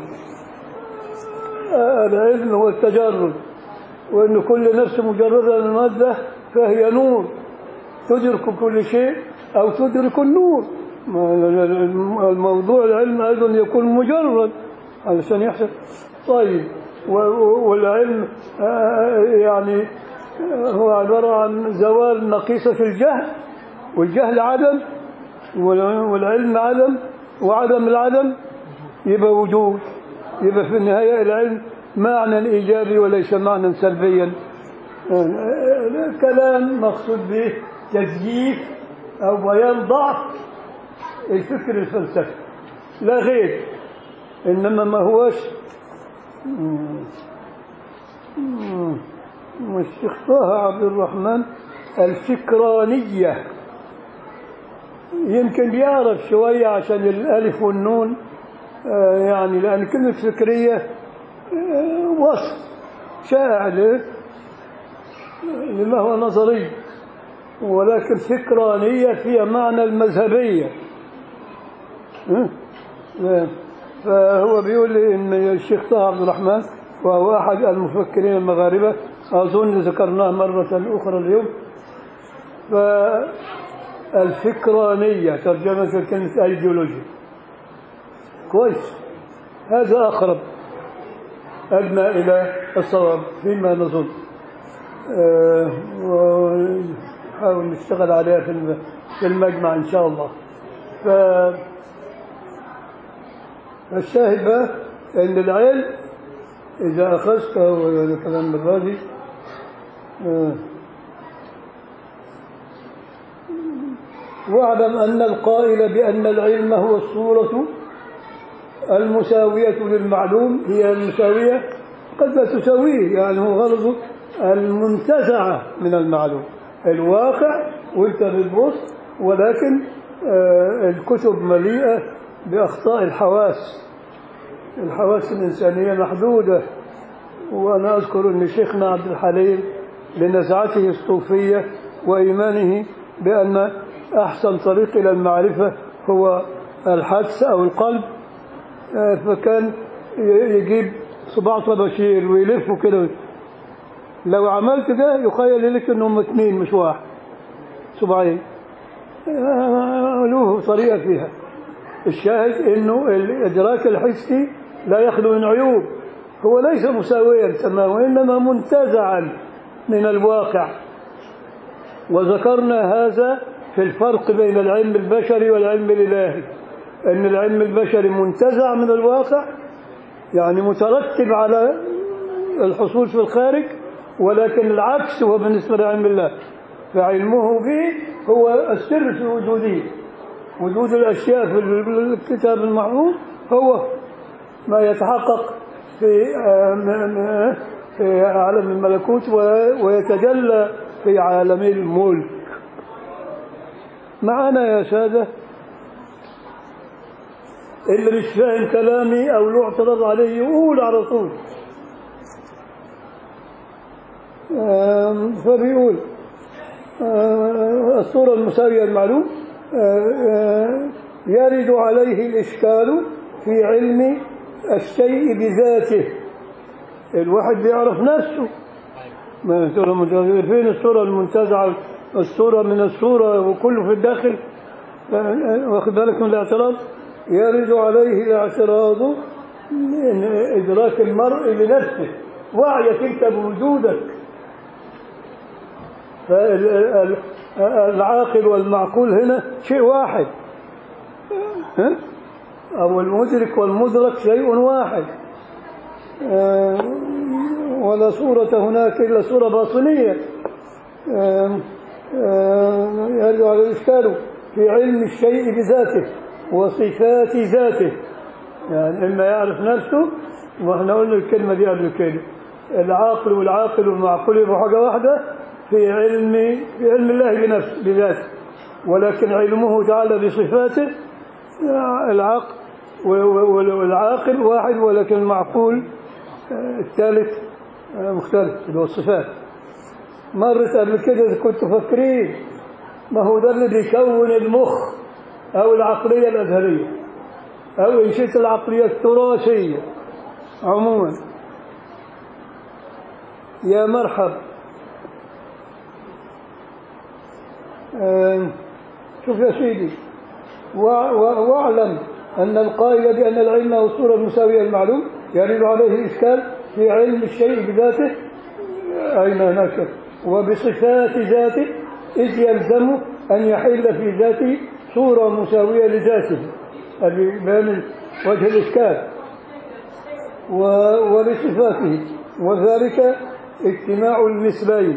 آه، العلم هو التجرد وأن كل نفس مجردة من المادة فهي نور تدرك كل شيء أو تدرك النور ما- الموضوع العلم أيضا يكون مجرد علشان يحصل طيب و- و- والعلم آه، يعني آه، هو عبارة عن زوال نقيصة الجهل والجهل عدم وال- والعلم عدم وعدم العدم يبقى وجود يبقى في النهاية العلم معنى إيجابي وليس معنى سلبيا آه، كلام مقصود به تزييف أو بيان ضعف الفكر الفلسفي لا غير إنما ما هوش مم. مم. والشيخ طه عبد الرحمن الفكرانية يمكن بيعرف شوية عشان الألف والنون آه، يعني لأن كلمة فكرية آه، وصف شائع له لما هو نظري ولكن فكرانية فيها معنى المذهبية ها؟ فهو بيقول لي ان الشيخ طه عبد الرحمن وهو احد المفكرين المغاربه اظن ذكرناه مره اخرى اليوم فالفكرانيه ترجمه كلمه ايديولوجي كويس هذا اقرب ادنى الى الصواب فيما نظن آه، ونحاول نشتغل عليها في الم- في المجمع ان شاء الله ف الشاهد بقى ان العلم اذا اخذته وهذا كلام الرازي آه، واعلم ان القائل بان العلم هو الصوره المساويه للمعلوم هي المساويه قد لا تساويه يعني هو غرضه المنتزعه من المعلوم الواقع وانت بتبص ولكن آه، الكتب مليئه باخطاء الحواس الحواس الإنسانية محدودة وأنا أذكر أن شيخنا عبد الحليم لنزعته الصوفية وإيمانه بأن أحسن طريق إلى المعرفة هو الحدس أو القلب آه، فكان ي- يجيب صباع طباشير ويلفه كده لو عملت ده يخيل لك انهم اثنين مش واحد صباعين آه، له طريقه فيها الشاهد انه الادراك الحسي لا يخلو من عيوب هو ليس مساويا تماما وانما منتزعا من الواقع وذكرنا هذا في الفرق بين العلم البشري والعلم الالهي ان العلم البشري منتزع من الواقع يعني مترتب على الحصول في الخارج ولكن العكس هو بالنسبه لعلم الله فعلمه به هو السر في وجوده وجود الأشياء في الكتاب المحفوظ هو ما يتحقق في آه، م- م- في عالم الملكوت و- ويتجلى في عالم الملك معنا يا سادة اللي مش فاهم كلامي أو له اعتراض عليه يقول على طول آم، فبيقول آه، الصورة المساوية المعلوم آه، آه، يرد عليه الإشكال في علم الشيء بذاته الواحد بيعرف نفسه ما الصورة المنتزعة فين الصورة المنتزعة الصورة من الصورة وكله في الداخل آه، واخد بالك من الاعتراض يرد عليه الاعتراض من إدراك المرء لنفسه وعيك أنت بوجودك فالعاقل والمعقول هنا شيء واحد ها؟ أو المدرك والمدرك شيء واحد آه، ولا صورة هناك إلا صورة باطنية آه، آه، يرجع على الإشكال في علم الشيء بذاته وصفات ذاته يعني إما يعرف نفسه وإحنا قلنا الكلمة دي قبل كده العاقل والعاقل والمعقول يبقوا حاجة واحدة في علم في علم الله بنفسه بذاته ولكن علمه تعالى بصفاته العقل والعاقل واحد ولكن المعقول آه، الثالث آه، مختلف اللي هو الصفات مرت قبل كده إذا كنتوا فاكرين ما هو ده اللي بيكون المخ أو العقلية الأزهرية أو إن شئت العقلية التراثية عموما يا مرحب آه، شوف يا سيدي وع- وع- واعلم أن القائل بأن العلم هو الصورة المساوية للمعلوم يرد عليه الإشكال في علم الشيء بذاته أين هناك وبصفات ذاته إذ يلزم أن يحل في ذاته صورة مساوية لذاته هذه بيان وجه الإشكال و- ولصفاته وذلك اجتماع المثلين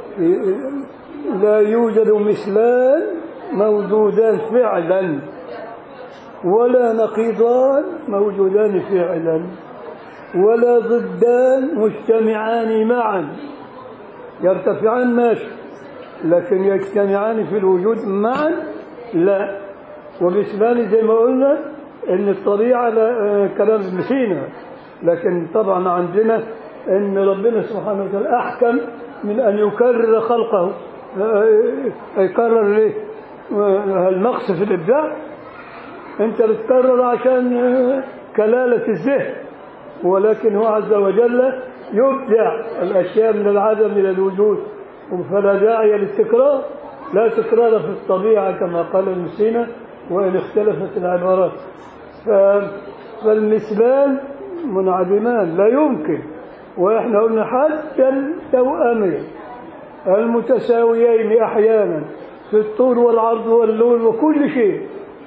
لا يوجد مثلان موجودان فعلا ولا نقيضان موجودان فعلا ولا ضدان مجتمعان معا يرتفعان ماشي لكن يجتمعان في الوجود معا لا وبالنسبة زي ما قلنا ان الطبيعة لا آه، كلام ابن سينا لكن طبعا عندنا ان ربنا سبحانه وتعالى احكم من ان يكرر خلقه آه، يكرر ليه آه، النقص في الابداع انت بتكرر عشان آه، كلالة الذهن ولكن هو عز وجل يبدع الاشياء من العدم الى الوجود فلا داعي للتكرار لا تكرار في الطبيعة كما قال ابن سينا وإن اختلفت العبارات ف- فالمثلان منعدمان لا يمكن وإحنا قلنا حتى التوأمين المتساويين أحيانا في الطول والعرض واللون وكل شيء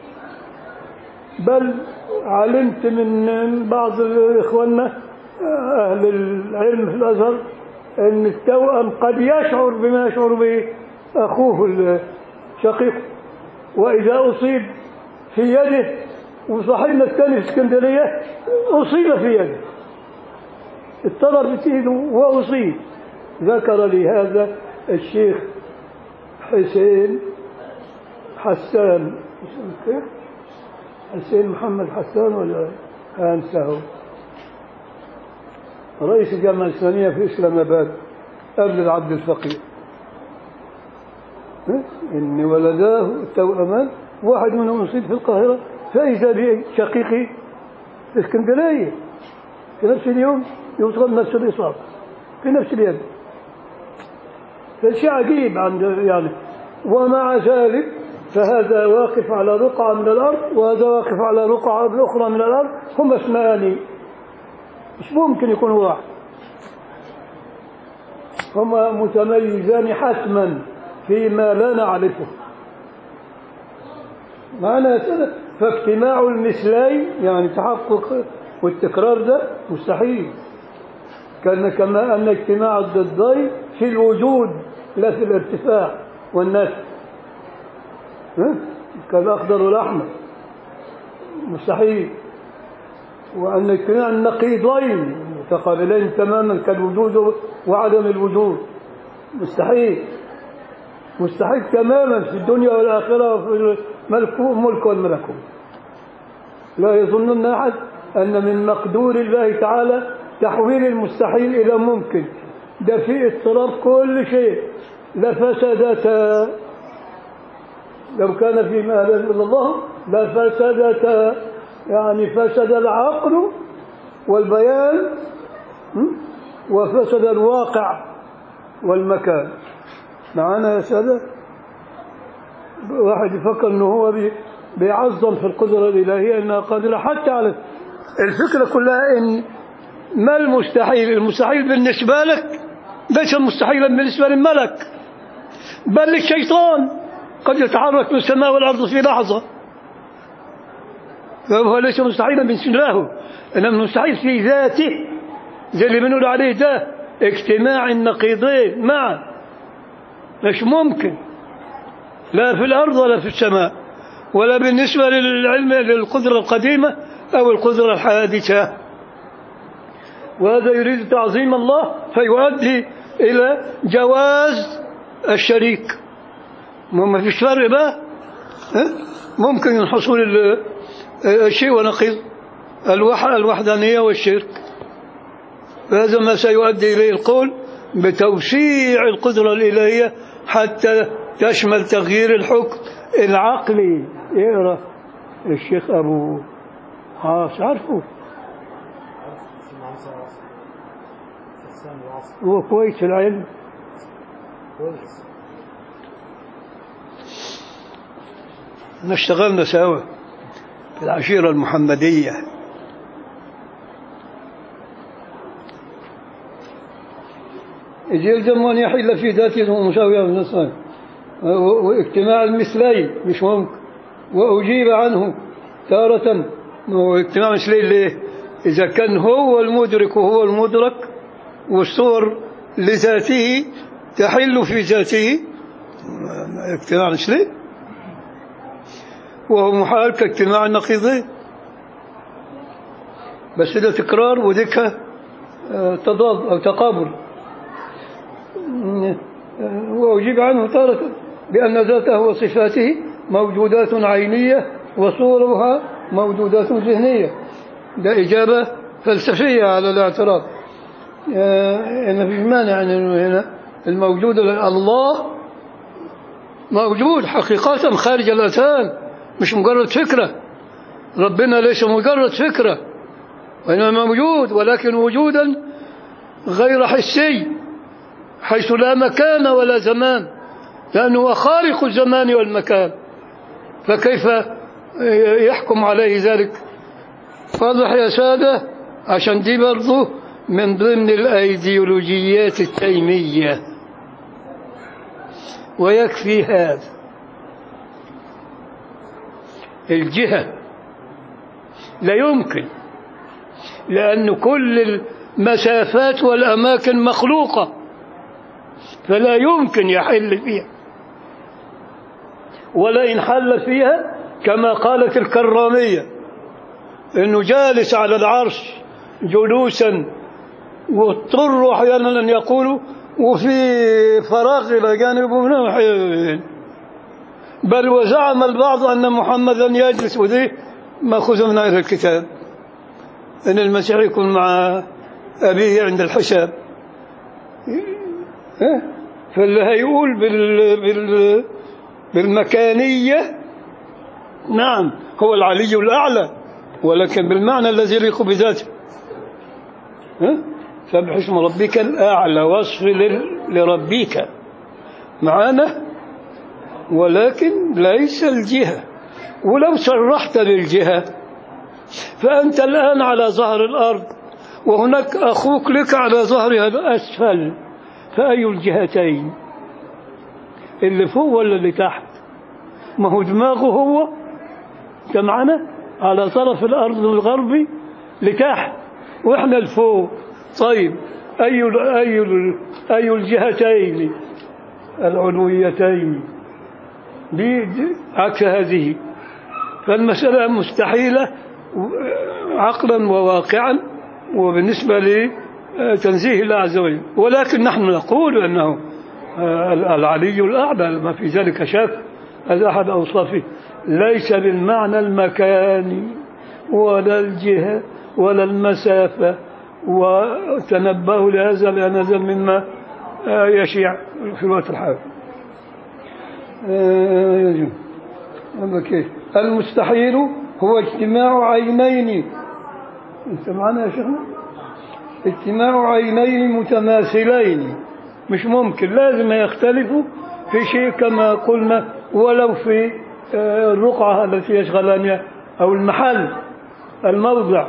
بل علمت من بعض إخواننا أهل العلم في الأزهر أن التوأم قد يشعر بما يشعر به أخوه الشقيق وإذا أصيب في يده وصاحبنا الثاني في اسكندرية أصيب في يده اضطرب في ايده وأصيب ذكر لي هذا الشيخ حسين حسان اسمه كيف؟ حسين محمد حسان ولا أنساه رئيس الجامعة الإسلامية في إسلام آباد قبل العبد الفقير إن ولداه توأمان واحد منهم يصيب في القاهرة فإذا بشقيقي في اسكندرية في نفس اليوم يوصل نفس الإصابة في نفس اليد فشيء عجيب عند يعني ومع ذلك فهذا واقف على رقعة من الأرض وهذا واقف على رقعة أخرى من الأرض هم اسمان مش ممكن يكونوا واحد هما متميزان حتما فيما لا نعرفه معنى كده فاجتماع المثلين يعني تحقق والتكرار ده مستحيل كان كما أن اجتماع الضدين في الوجود لا في الارتفاع والنفي ها؟ كالأخضر والأحمر مستحيل وأن اجتماع النقيضين متقابلين تماما كالوجود وعدم الوجود مستحيل مستحيل تماما في الدنيا والآخرة وفي الملك والملكوت لا يظنن أحد أن من مقدور الله تعالى تحويل المستحيل إلى ممكن ده في اضطراب كل شيء لفسدتا لو كان في ما لا إلا الله لفسدتا يعني فسد العقل والبيان م? وفسد الواقع والمكان معانا يا سادة واحد يفكر انه هو بي بيعظم في القدرة الإلهية انها قادرة حتى على الفكرة كلها ان ما المستحيل المستحيل بالنسبة لك ليس مستحيلا بالنسبة للملك بل للشيطان قد يتحرك من السماء والأرض في لحظة فهو ليس مستحيلا بالنسبة له إنما مستحيل في ذاته زي اللي بنقول عليه ده اجتماع النقيضين معا مش ممكن لا في الأرض ولا في السماء ولا بالنسبة للعلم للقدرة القديمة أو القدرة الحادثة وهذا يريد تعظيم الله فيؤدي إلى جواز الشريك ما فيش فرق بقى ها؟ ممكن حصول ال- الشيء ونقيض الوح- الوحدانية والشرك هذا ما سيؤدي إليه القول بتوسيع القدرة الإلهية حتى تشمل تغيير الحكم العقلي يقرأ الشيخ أبو عاص عارفه اسمه عاصم عاصم حسان وعاصم هو كويس في العلم كويس احنا اشتغلنا سوا في العشيرة المحمدية إذ يلزم أن يحل في ذاته مساوية من الصلاة واجتماع المثلين مش ممكن وأجيب عنه تارة ما هو اجتماع المثلين ليه؟ إذا كان هو المدرك وهو المدرك والصور لذاته تحل في ذاته اجتماع المثلين وهو محال كاجتماع النقيضين بس ده تكرار وذيك آه، تضاد أو تقابل م- آه، وأجيب عنه تارة بأن ذاته وصفاته موجودات عينية وصورها موجودات ذهنية ده إجابة فلسفية على الاعتراض آه، إن في مانع أن هنا الموجود الله موجود حقيقة خارج الأذهان مش مجرد فكرة ربنا ليس مجرد فكرة وإنما موجود ولكن وجودا غير حسي حيث لا مكان ولا زمان لأنه هو خالق الزمان والمكان فكيف يحكم عليه ذلك واضح يا سادة عشان دي برضه من ضمن الأيديولوجيات التيمية ويكفي هذا الجهة لا يمكن لأن كل المسافات والأماكن مخلوقة فلا يمكن يحل فيها ولئن حل فيها كما قالت الكرامية انه جالس على العرش جلوسا واضطروا احيانا ان يقولوا وفي فراغ الى جانبه من حين بل وزعم البعض ان محمدا يجلس ودي ماخوذ من اهل الكتاب ان المسيح يكون مع ابيه عند الحساب إيه؟ فاللي هيقول بال... بال... بالمكانية نعم هو العلي الأعلى ولكن بالمعنى الذي يليق بذاته ها؟ سبح اسم ربك الأعلى وصف لل- لربك معانا ولكن ليس الجهة ولو صرحت بالجهة فأنت الآن على ظهر الأرض وهناك أخوك لك على ظهرها الأسفل فأي الجهتين اللي فوق ولا اللي تحت ما هو دماغه هو انت معنا على طرف الأرض الغربي لتحت وإحنا لفوق طيب أي أي أي الجهتين العلويتين دي دي عكس هذه فالمسألة مستحيلة عقلا وواقعا وبالنسبة لتنزيه الله عز وجل ولكن نحن نقول أنه العلي الأعلى ما في ذلك شك هذا أحد أوصافه ليس بالمعنى المكاني ولا الجهة ولا المسافة وتنبهوا لهذا لأن هذا مما يشيع في الوقت الحالي هذا كيف المستحيل هو اجتماع عينين انت معنا يا شيخنا اجتماع عينين متماثلين مش ممكن لازم يختلفوا في شيء كما قلنا ولو في آه، الرقعة التي يشغلانها أو المحل الموضع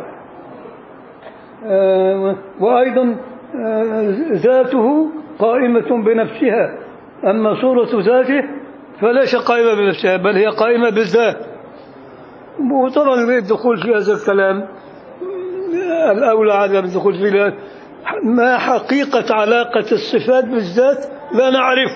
آه، وأيضا آه، ذاته قائمة بنفسها أما صورة ذاته فليس قائمة بنفسها بل هي قائمة بالذات وطبعا الدخول في هذا الكلام الأولى عدم الدخول فيه لأن ما حقيقة علاقة الصفات بالذات لا نعرف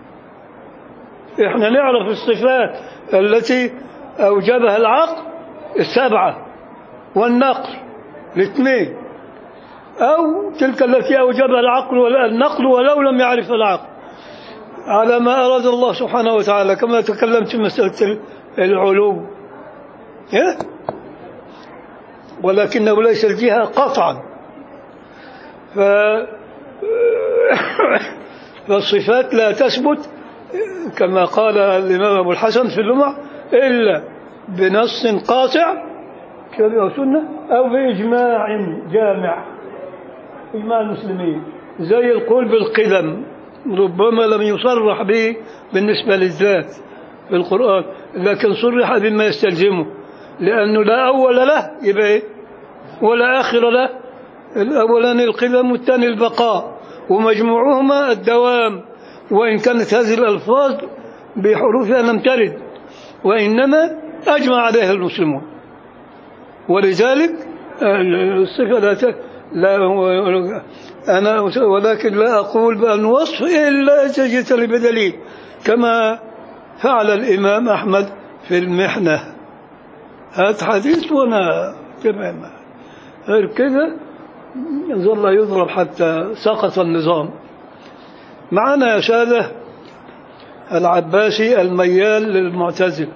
احنا نعرف الصفات التي أوجبها العقل السبعة والنقل الاثنين أو تلك التي أوجبها العقل والنقل ولو لم يعرف العقل على ما أراد الله سبحانه وتعالى كما تكلمت في مسألة العلو إيه؟ ولكنه ليس الجهة قطعا ف... فالصفات لا تثبت كما قال الإمام أبو الحسن في اللمع إلا بنص قاطع كتاب أو سنة أو بإجماع جامع إجماع المسلمين زي القول بالقدم ربما لم يصرح به بالنسبة للذات في القرآن لكن صرح بما يستلزمه لأنه لا أول له يبقى إيه؟ ولا آخر له الأولاني القدم والثاني البقاء ومجموعهما الدوام وإن كانت هذه الألفاظ بحروفها لم ترد وإنما أجمع عليها المسلمون ولذلك الصفة لا ت... لا أنا ولكن لا أقول بأن وصف إلا إذا جئت لي بدليل كما فعل الإمام أحمد في المحنة هات حديث وأنا تمام غير كذا ظل يضرب حتى سقط النظام معنا يا سادة العباسي الميال للمعتزل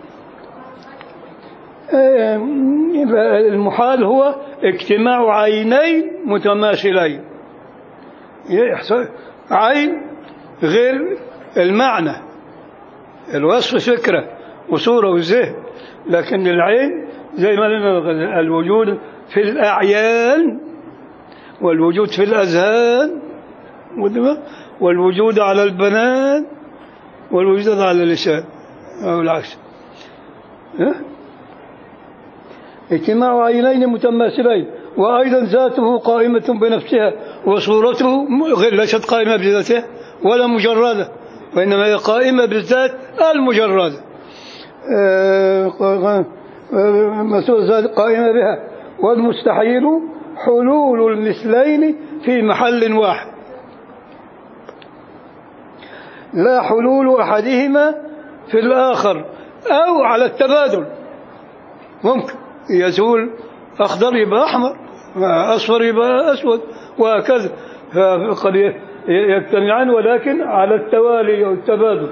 آه، يبقى المحال هو اجتماع عينين متماثلين يحصل عين غير المعنى الوصف فكرة وصورة وذهن لكن العين زي ما قلنا الوجود في الأعيان والوجود في الأذهان والدماغ، والوجود على البنان والوجود على اللسان أو العكس ها؟ اجتماع عينين متماثلين وأيضا ذاته قائمة بنفسها وصورته م- غير ليست قائمة بذاتها ولا مجردة وإنما هي قائمة بالذات المجردة آه، ق- آه، مسؤول ذات قائمة بها والمستحيل حلول المثلين في محل واحد لا حلول أحدهما في الآخر أو على التبادل ممكن يزول أخضر يبقى أحمر أصفر يبقى أسود وهكذا فقد ي- يجتمعان ولكن على التوالي أو التبادل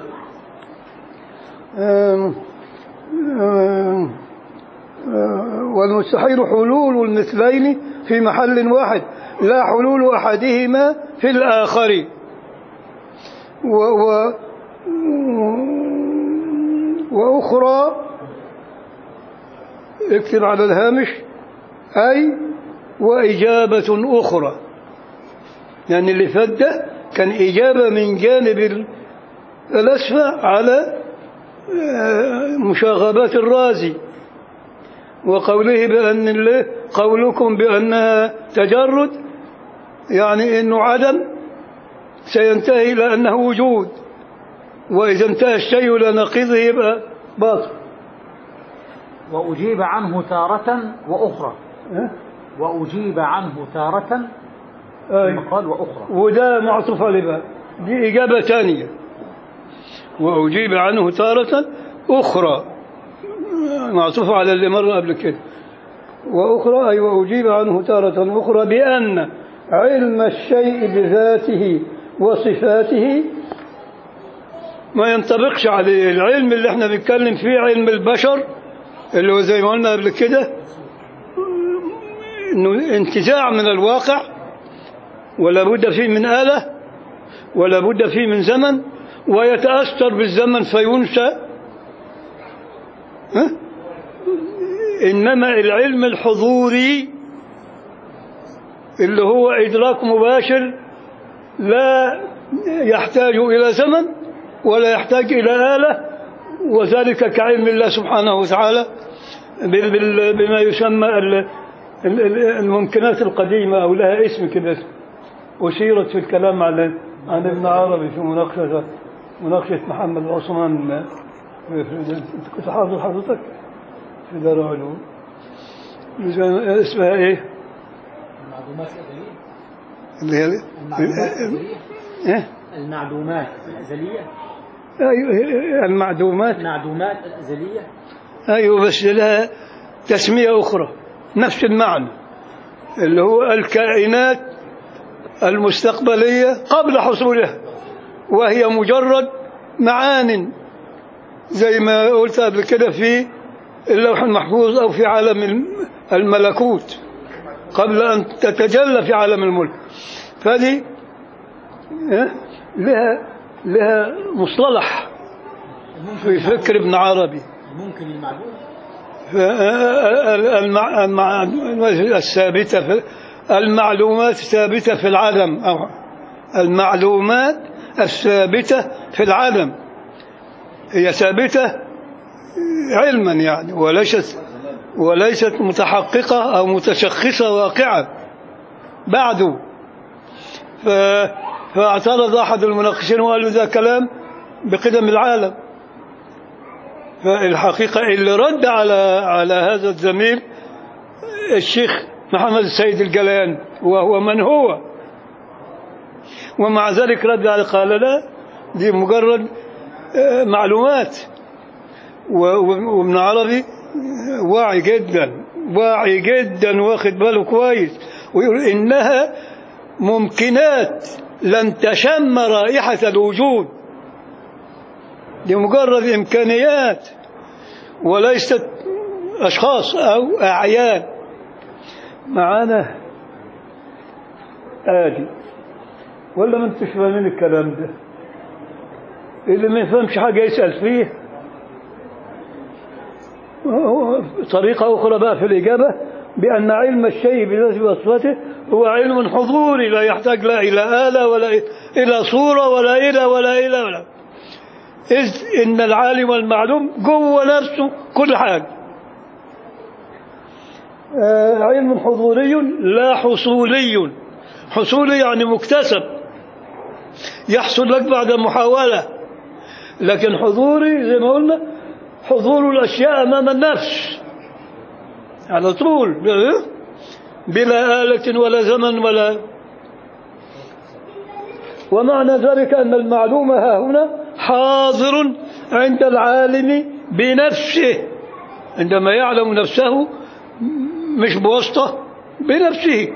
آم، آم، آم، والمستحيل حلول المثلين في محل واحد لا حلول أحدهما في الآخر و و وأخرى اكتب على الهامش أي وإجابة أخرى يعني اللي فات ده كان إجابة من جانب ال- الأسفة على آه، مشاغبات الرازي وقوله بأن ال- قولكم بأنها تجرد يعني أنه عدم سينتهي إلى أنه وجود وإذا انتهى الشيء إلى نقيضه يبقى باطل وأجيب عنه تارة وأخرى ها؟ وأجيب عنه تارة أي. ثم قال وأخرى وده معطوف عليه بقى دي إجابة ثانية وأجيب عنه تارة أخرى معطوف على اللي مر قبل كده وأخرى أي وأجيب عنه تارة أخرى بأن علم الشيء بذاته وصفاته ما ينطبقش عليه العلم اللي احنا بنتكلم فيه علم البشر اللي هو زي ما قلنا قبل كده انه انتزاع من الواقع ولا بد فيه من آلة ولا بد فيه من زمن ويتأثر بالزمن فينشأ ها؟ إنما العلم الحضوري اللي هو إدراك مباشر لا يحتاج إلى زمن ولا يحتاج إلى آلة وذلك كعلم الله سبحانه وتعالى بال- بال- بما يسمى ال- ال- ال- الممكنات القديمة أو لها اسم كده أشيرت في الكلام عن عن ابن عربي في مناقشة مناقشة محمد العثمان في- في- أنت كنت حاضر حضرتك في دار علوم اسمها ايه؟ المعلومات الأزلية اللي هي المعلومات الأزلية إيه؟ المعلومات الأزلية أيوه المعدومات المعلومات الأزلية ايوه بس لها تسمية أخرى نفس المعنى اللي هو الكائنات المستقبلية قبل حصولها وهي مجرد معان زي ما قلت قبل كده في اللوح المحفوظ أو في عالم الم- الملكوت قبل أن تتجلى في عالم الملك فهذه إيه؟ لها لها مصطلح في فكر ابن عربي ممكن المعلوم المع... المع... الثابتة في المعلومات ثابتة في العدم أو المعلومات الثابتة في العدم هي ثابتة علما يعني وليست وليست متحققة أو متشخصة واقعة بعد ف... فاعترض أحد المناقشين وقال له ذا كلام بقدم العالم فالحقيقة اللي رد على على هذا الزميل الشيخ محمد السيد الجلان وهو من هو ومع ذلك رد على قال لا دي مجرد آه، معلومات و- و- وابن عربي واعي جدا واعي جدا واخد باله كويس ويقول إنها ممكنات لن تشم رائحة الوجود لمجرد إمكانيات وليست أشخاص أو أعيان معانا آدي ولا ما انتش فاهمين الكلام ده اللي ما يفهمش حاجة يسأل فيه وهو طريقة أخرى بقى في الإجابة بأن علم الشيء بذاته وصفته هو علم حضوري لا يحتاج لا إلى آلة ولا إلى صورة ولا إلى ولا إلى ولا إذ إن العالم والمعلوم جوه نفسه كل حاجة آه علم حضوري لا حصولي حصولي يعني مكتسب يحصل لك بعد محاولة لكن حضوري زي ما قلنا حضور الأشياء أمام النفس على طول بلا آلة ولا زمن ولا ومعنى ذلك أن المعلوم ها هنا حاضر عند العالم بنفسه عندما يعلم نفسه مش بواسطة بنفسه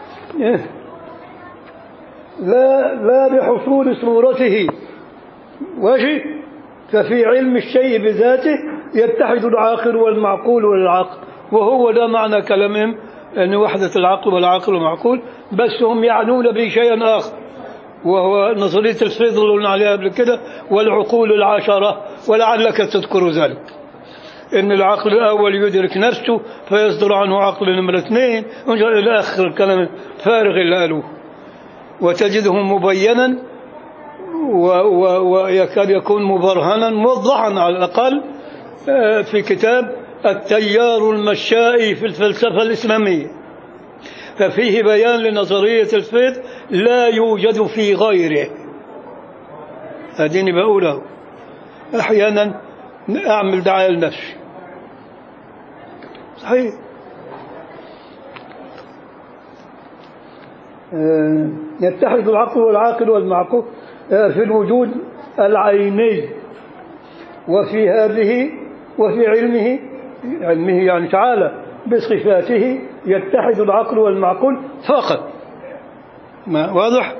لا لا بحصول صورته وجه ففي علم الشيء بذاته يتحد العاقل والمعقول والعقل وهو ده معنى كلامهم أن وحدة العقل والعقل والمعقول بس هم يعنون به شيئا آخر وهو نظرية الفيض اللي قلنا عليها قبل كده والعقول العشرة ولعلك تذكر ذلك إن العقل الأول يدرك نفسه فيصدر عنه عقل نمرة اثنين إلى آخر الكلام الفارغ اللي قالوه وتجده مبينا ويكاد يكون مبرهنا موضحا على الأقل في كتاب التيار المشائي في الفلسفة الإسلامية ففيه بيان لنظرية الفيض لا يوجد في غيره أديني بقوله أحيانا أعمل دعاية لنفسي صحيح يتحد العقل والعاقل والمعقول في الوجود العيني وفي هذه وفي علمه علمه يعني تعالى بصفاته يتحد العقل والمعقول فقط ما واضح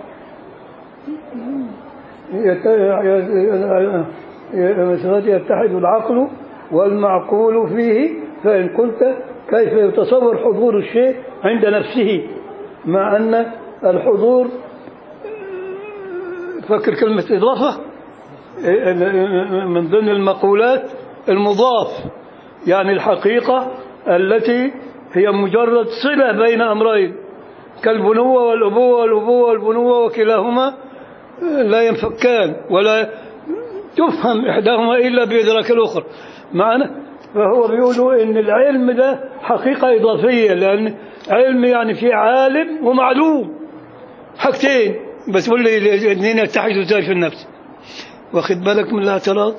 يتحد العقل والمعقول فيه فإن قلت كيف يتصور حضور الشيء عند نفسه مع أن الحضور فكر كلمة إضافة من ضمن المقولات المضاف يعني الحقيقة التي هي مجرد صلة بين أمرين كالبنوة والأبوة والأبوة والبنوة وكلاهما لا ينفكان ولا تفهم إحداهما إلا بإدراك الأخرى معنا فهو بيقولوا إن العلم ده حقيقة إضافية لأن علم يعني في عالم ومعلوم حاجتين بس قول لي الاثنين يتحدوا ازاي في النفس واخد بالك من الاعتراض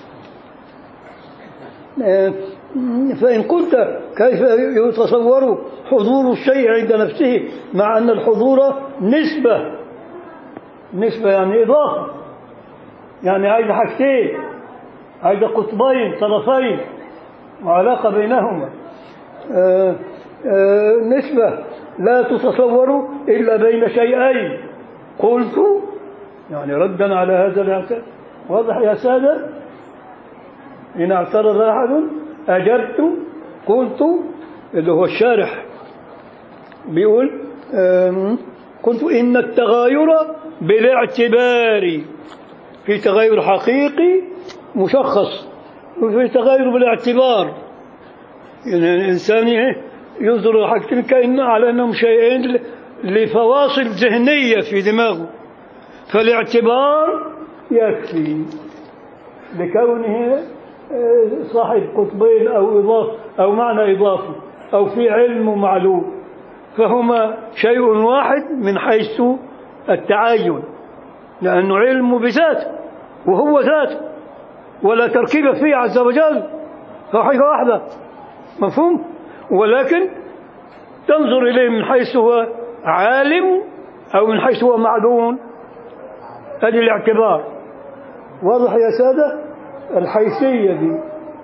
فإن قلت كيف يتصور حضور الشيء عند نفسه مع أن الحضور نسبة نسبة يعني إضافة يعني عايز حاجتين عايز قطبين طرفين وعلاقة بينهما آآ آآ نسبة لا تتصور إلا بين شيئين قلت يعني ردا على هذا الاعتراض واضح يا سادة إن اعترض أحد أجبت قلت اللي هو الشارح بيقول قلت إن التغاير بالاعتبار في تغير حقيقي مشخص وفي تغير بالاعتبار يعني الإنسان ينظر حاجتين كأن على أنهم شيئين لفواصل ذهنية في دماغه فالاعتبار يكفي لكونه صاحب قطبين أو إضافة أو معنى إضافي أو في علم معلوم فهما شيء واحد من حيث التعاين لأنه علم بذاته وهو ذاته ولا تركيب فيه عز وجل فهو حاجة واحدة مفهوم ولكن تنظر إليه من حيث هو عالم أو من حيث هو معلوم هذه الاعتبار واضح يا سادة الحيثية دي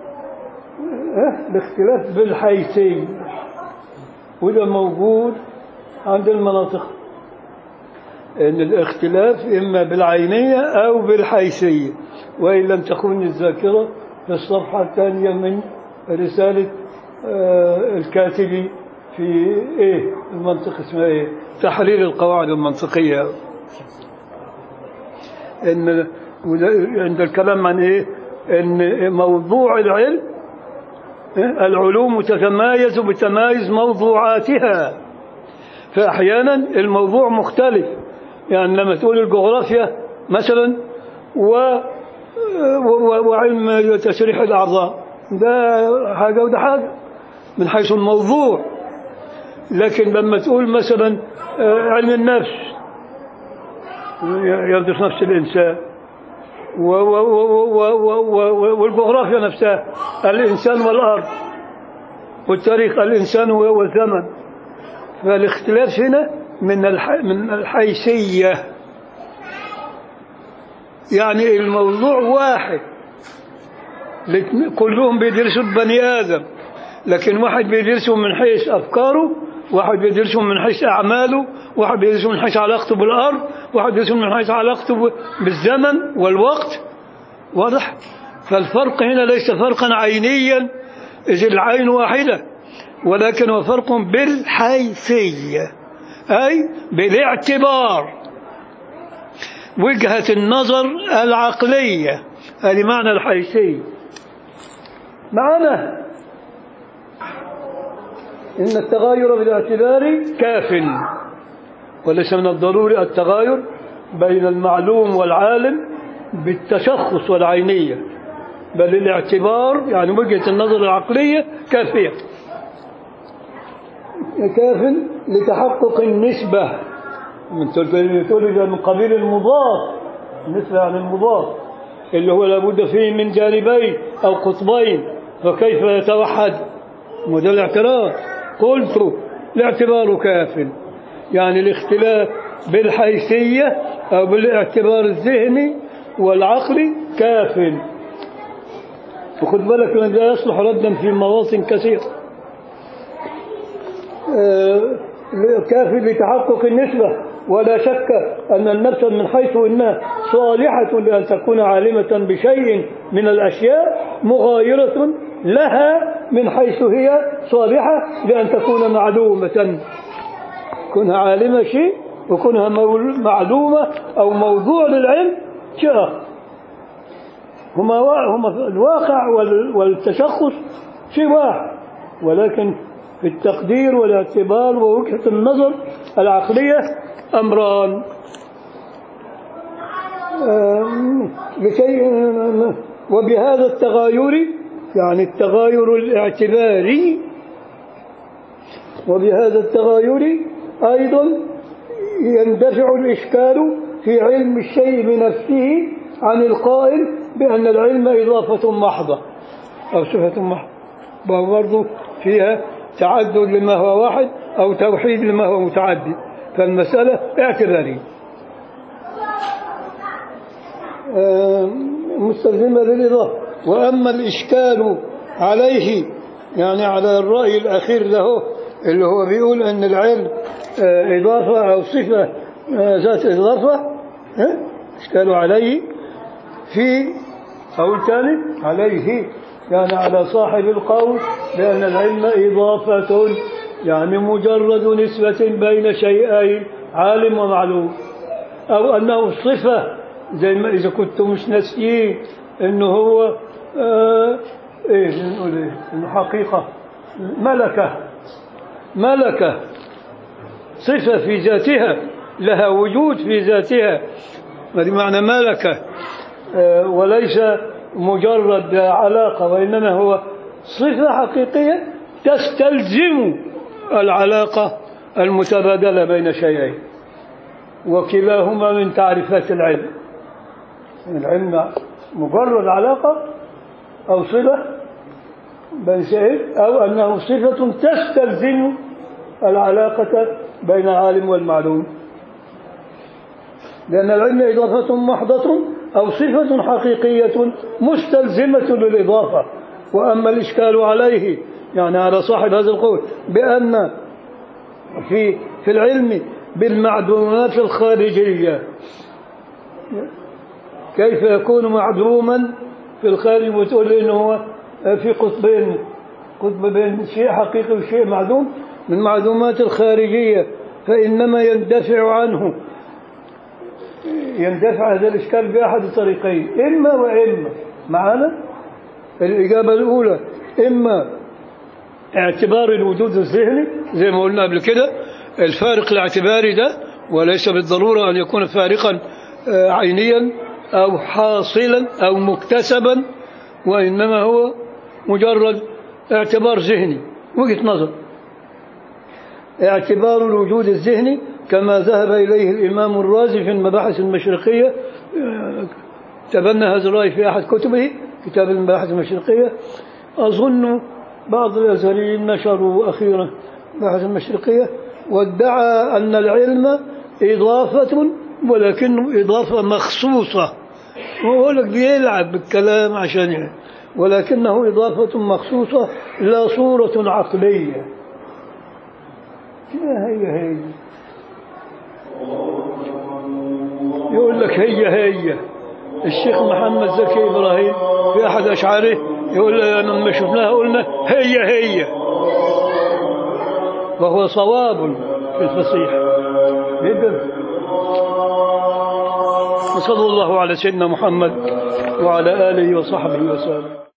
الاختلاف بالحيثية وده موجود عند المناطق أن الاختلاف إما بالعينية أو بالحيثية وإن لم تكن الذاكرة في الصفحة الثانية من رسالة آه، الكاتب في إيه المنطق اسمها إيه تحرير القواعد المنطقية إن وده- عند الكلام عن إيه إن موضوع العلم إيه؟ العلوم تتمايز بتمايز موضوعاتها فأحيانا الموضوع مختلف يعني لما تقول الجغرافيا مثلا و و- وعلم تشريح الأعضاء ده حاجة وده حاجة من حيث الموضوع لكن لما تقول مثلا آه، علم النفس يدرس نفس الإنسان و- و- و- و- و- و- والجغرافيا نفسها الإنسان والأرض والتاريخ الإنسان والزمن فالاختلاف هنا من الح... من الحيثية يعني الموضوع واحد الاتنين- كلهم بيدرسوا البني آدم لكن واحد بيدرسه من حيث أفكاره واحد بيدرسه من حيث أعماله واحد بيدرسه من حيث علاقته بالأرض واحد بيدرسه من حيث علاقته ب- بالزمن والوقت واضح فالفرق هنا ليس فرقا عينيا إذ العين واحدة ولكن هو فرق بالحيثية أي بالاعتبار وجهة النظر العقلية هذه معنى الحيثية معنى إن التغاير بالاعتبار كاف وليس من الضروري التغاير بين المعلوم والعالم بالتشخص والعينية بل الاعتبار يعني وجهة النظر العقلية كافية كاف لتحقق النسبة من تولد من قبيل المضاف النسبة عن المضاف اللي هو لابد فيه من جانبين أو قطبين فكيف يتوحد وده الاعتراض قلت الاعتبار كاف يعني الاختلاف بالحيثية أو بالاعتبار الذهني والعقلي كاف وخد بالك ان ده يصلح ردا في مواطن كثيرة آه، كافي لتحقق النسبة ولا شك أن النفس من حيث إنها صالحة لأن تكون عالمة بشيء من الأشياء مغايرة لها من حيث هي صالحة لأن تكون معلومة كونها عالمة شيء وكونها مول- معلومة أو موضوع للعلم شيء آخر هما وا- هما في الواقع وال- والتشخص شيء واحد ولكن في التقدير والاعتبار ووجهة النظر العقلية أمران آم، لكي وبهذا التغاير يعني التغاير الاعتباري وبهذا التغاير أيضا يندفع الإشكال في علم الشيء بنفسه عن القائل بأن العلم إضافة محضة أو صفة محضة برضو فيها تعدد لما هو واحد أو توحيد لما هو متعدد فالمسألة اعتبارية آه، مستلزمة للإضافة وأما الإشكال عليه يعني على الرأي الأخير له اللي هو بيقول أن العلم آه، إضافة أو صفة آه، ذات إضافة ها؟ إشكال عليه في أو الثاني عليه يعني على صاحب القول بأن العلم إضافة يعني مجرد نسبة بين شيئين عالم ومعلوم أو أنه صفة زي ما إذا كنتم مش ناسيين إنه هو آه إيه نقول إيه إنه حقيقة ملكة ملكة صفة في ذاتها لها وجود في ذاتها هذه معنى ملكة آه، وليس مجرد علاقة وإنما هو صفة حقيقية تستلزم العلاقة المتبادلة بين شيئين وكلاهما من تعريفات العلم العلم مجرد علاقة أو صلة بين شيئين أو أنه صفة تستلزم العلاقة بين العالم والمعلوم لأن العلم إضافة محضة أو صفة حقيقية مستلزمة للإضافة وأما الإشكال عليه يعني على صاحب هذا القول بأن في في العلم بالمعدومات الخارجية كيف يكون معدوما في الخارج وتقول لي انه هو في قطبين قطب بين شيء حقيقي وشيء معدوم من معدومات الخارجية فإنما يندفع عنه يندفع هذا الإشكال بأحد الطريقين إما وإما معنا الإجابة الأولى إما اعتبار الوجود الذهني زي ما قلنا قبل كده الفارق الاعتباري ده وليس بالضرورة أن يكون فارقا آه، عينيا أو حاصلا أو مكتسبا وإنما هو مجرد اعتبار ذهني وجهة نظر اعتبار الوجود الذهني كما ذهب إليه الإمام الرازي في المباحث المشرقية آه، تبنى هذا الرأي في أحد كتبه كتاب المباحث المشرقية أظن بعض الأزهريين نشروا أخيرا المباحث المشرقية وادعى أن العلم إضافة ولكنه إضافة مخصوصة وهو لك بيلعب بالكلام عشان يعني. ولكنه إضافة مخصوصة لا صورة عقلية كده هي هي يقول لك هي هي الشيخ محمد زكي إبراهيم في أحد أشعاره يقول لما شفناها قلنا هي هي وهو صواب في الفصيح جدا وصلى الله على سيدنا محمد وعلى آله وصحبه وسلم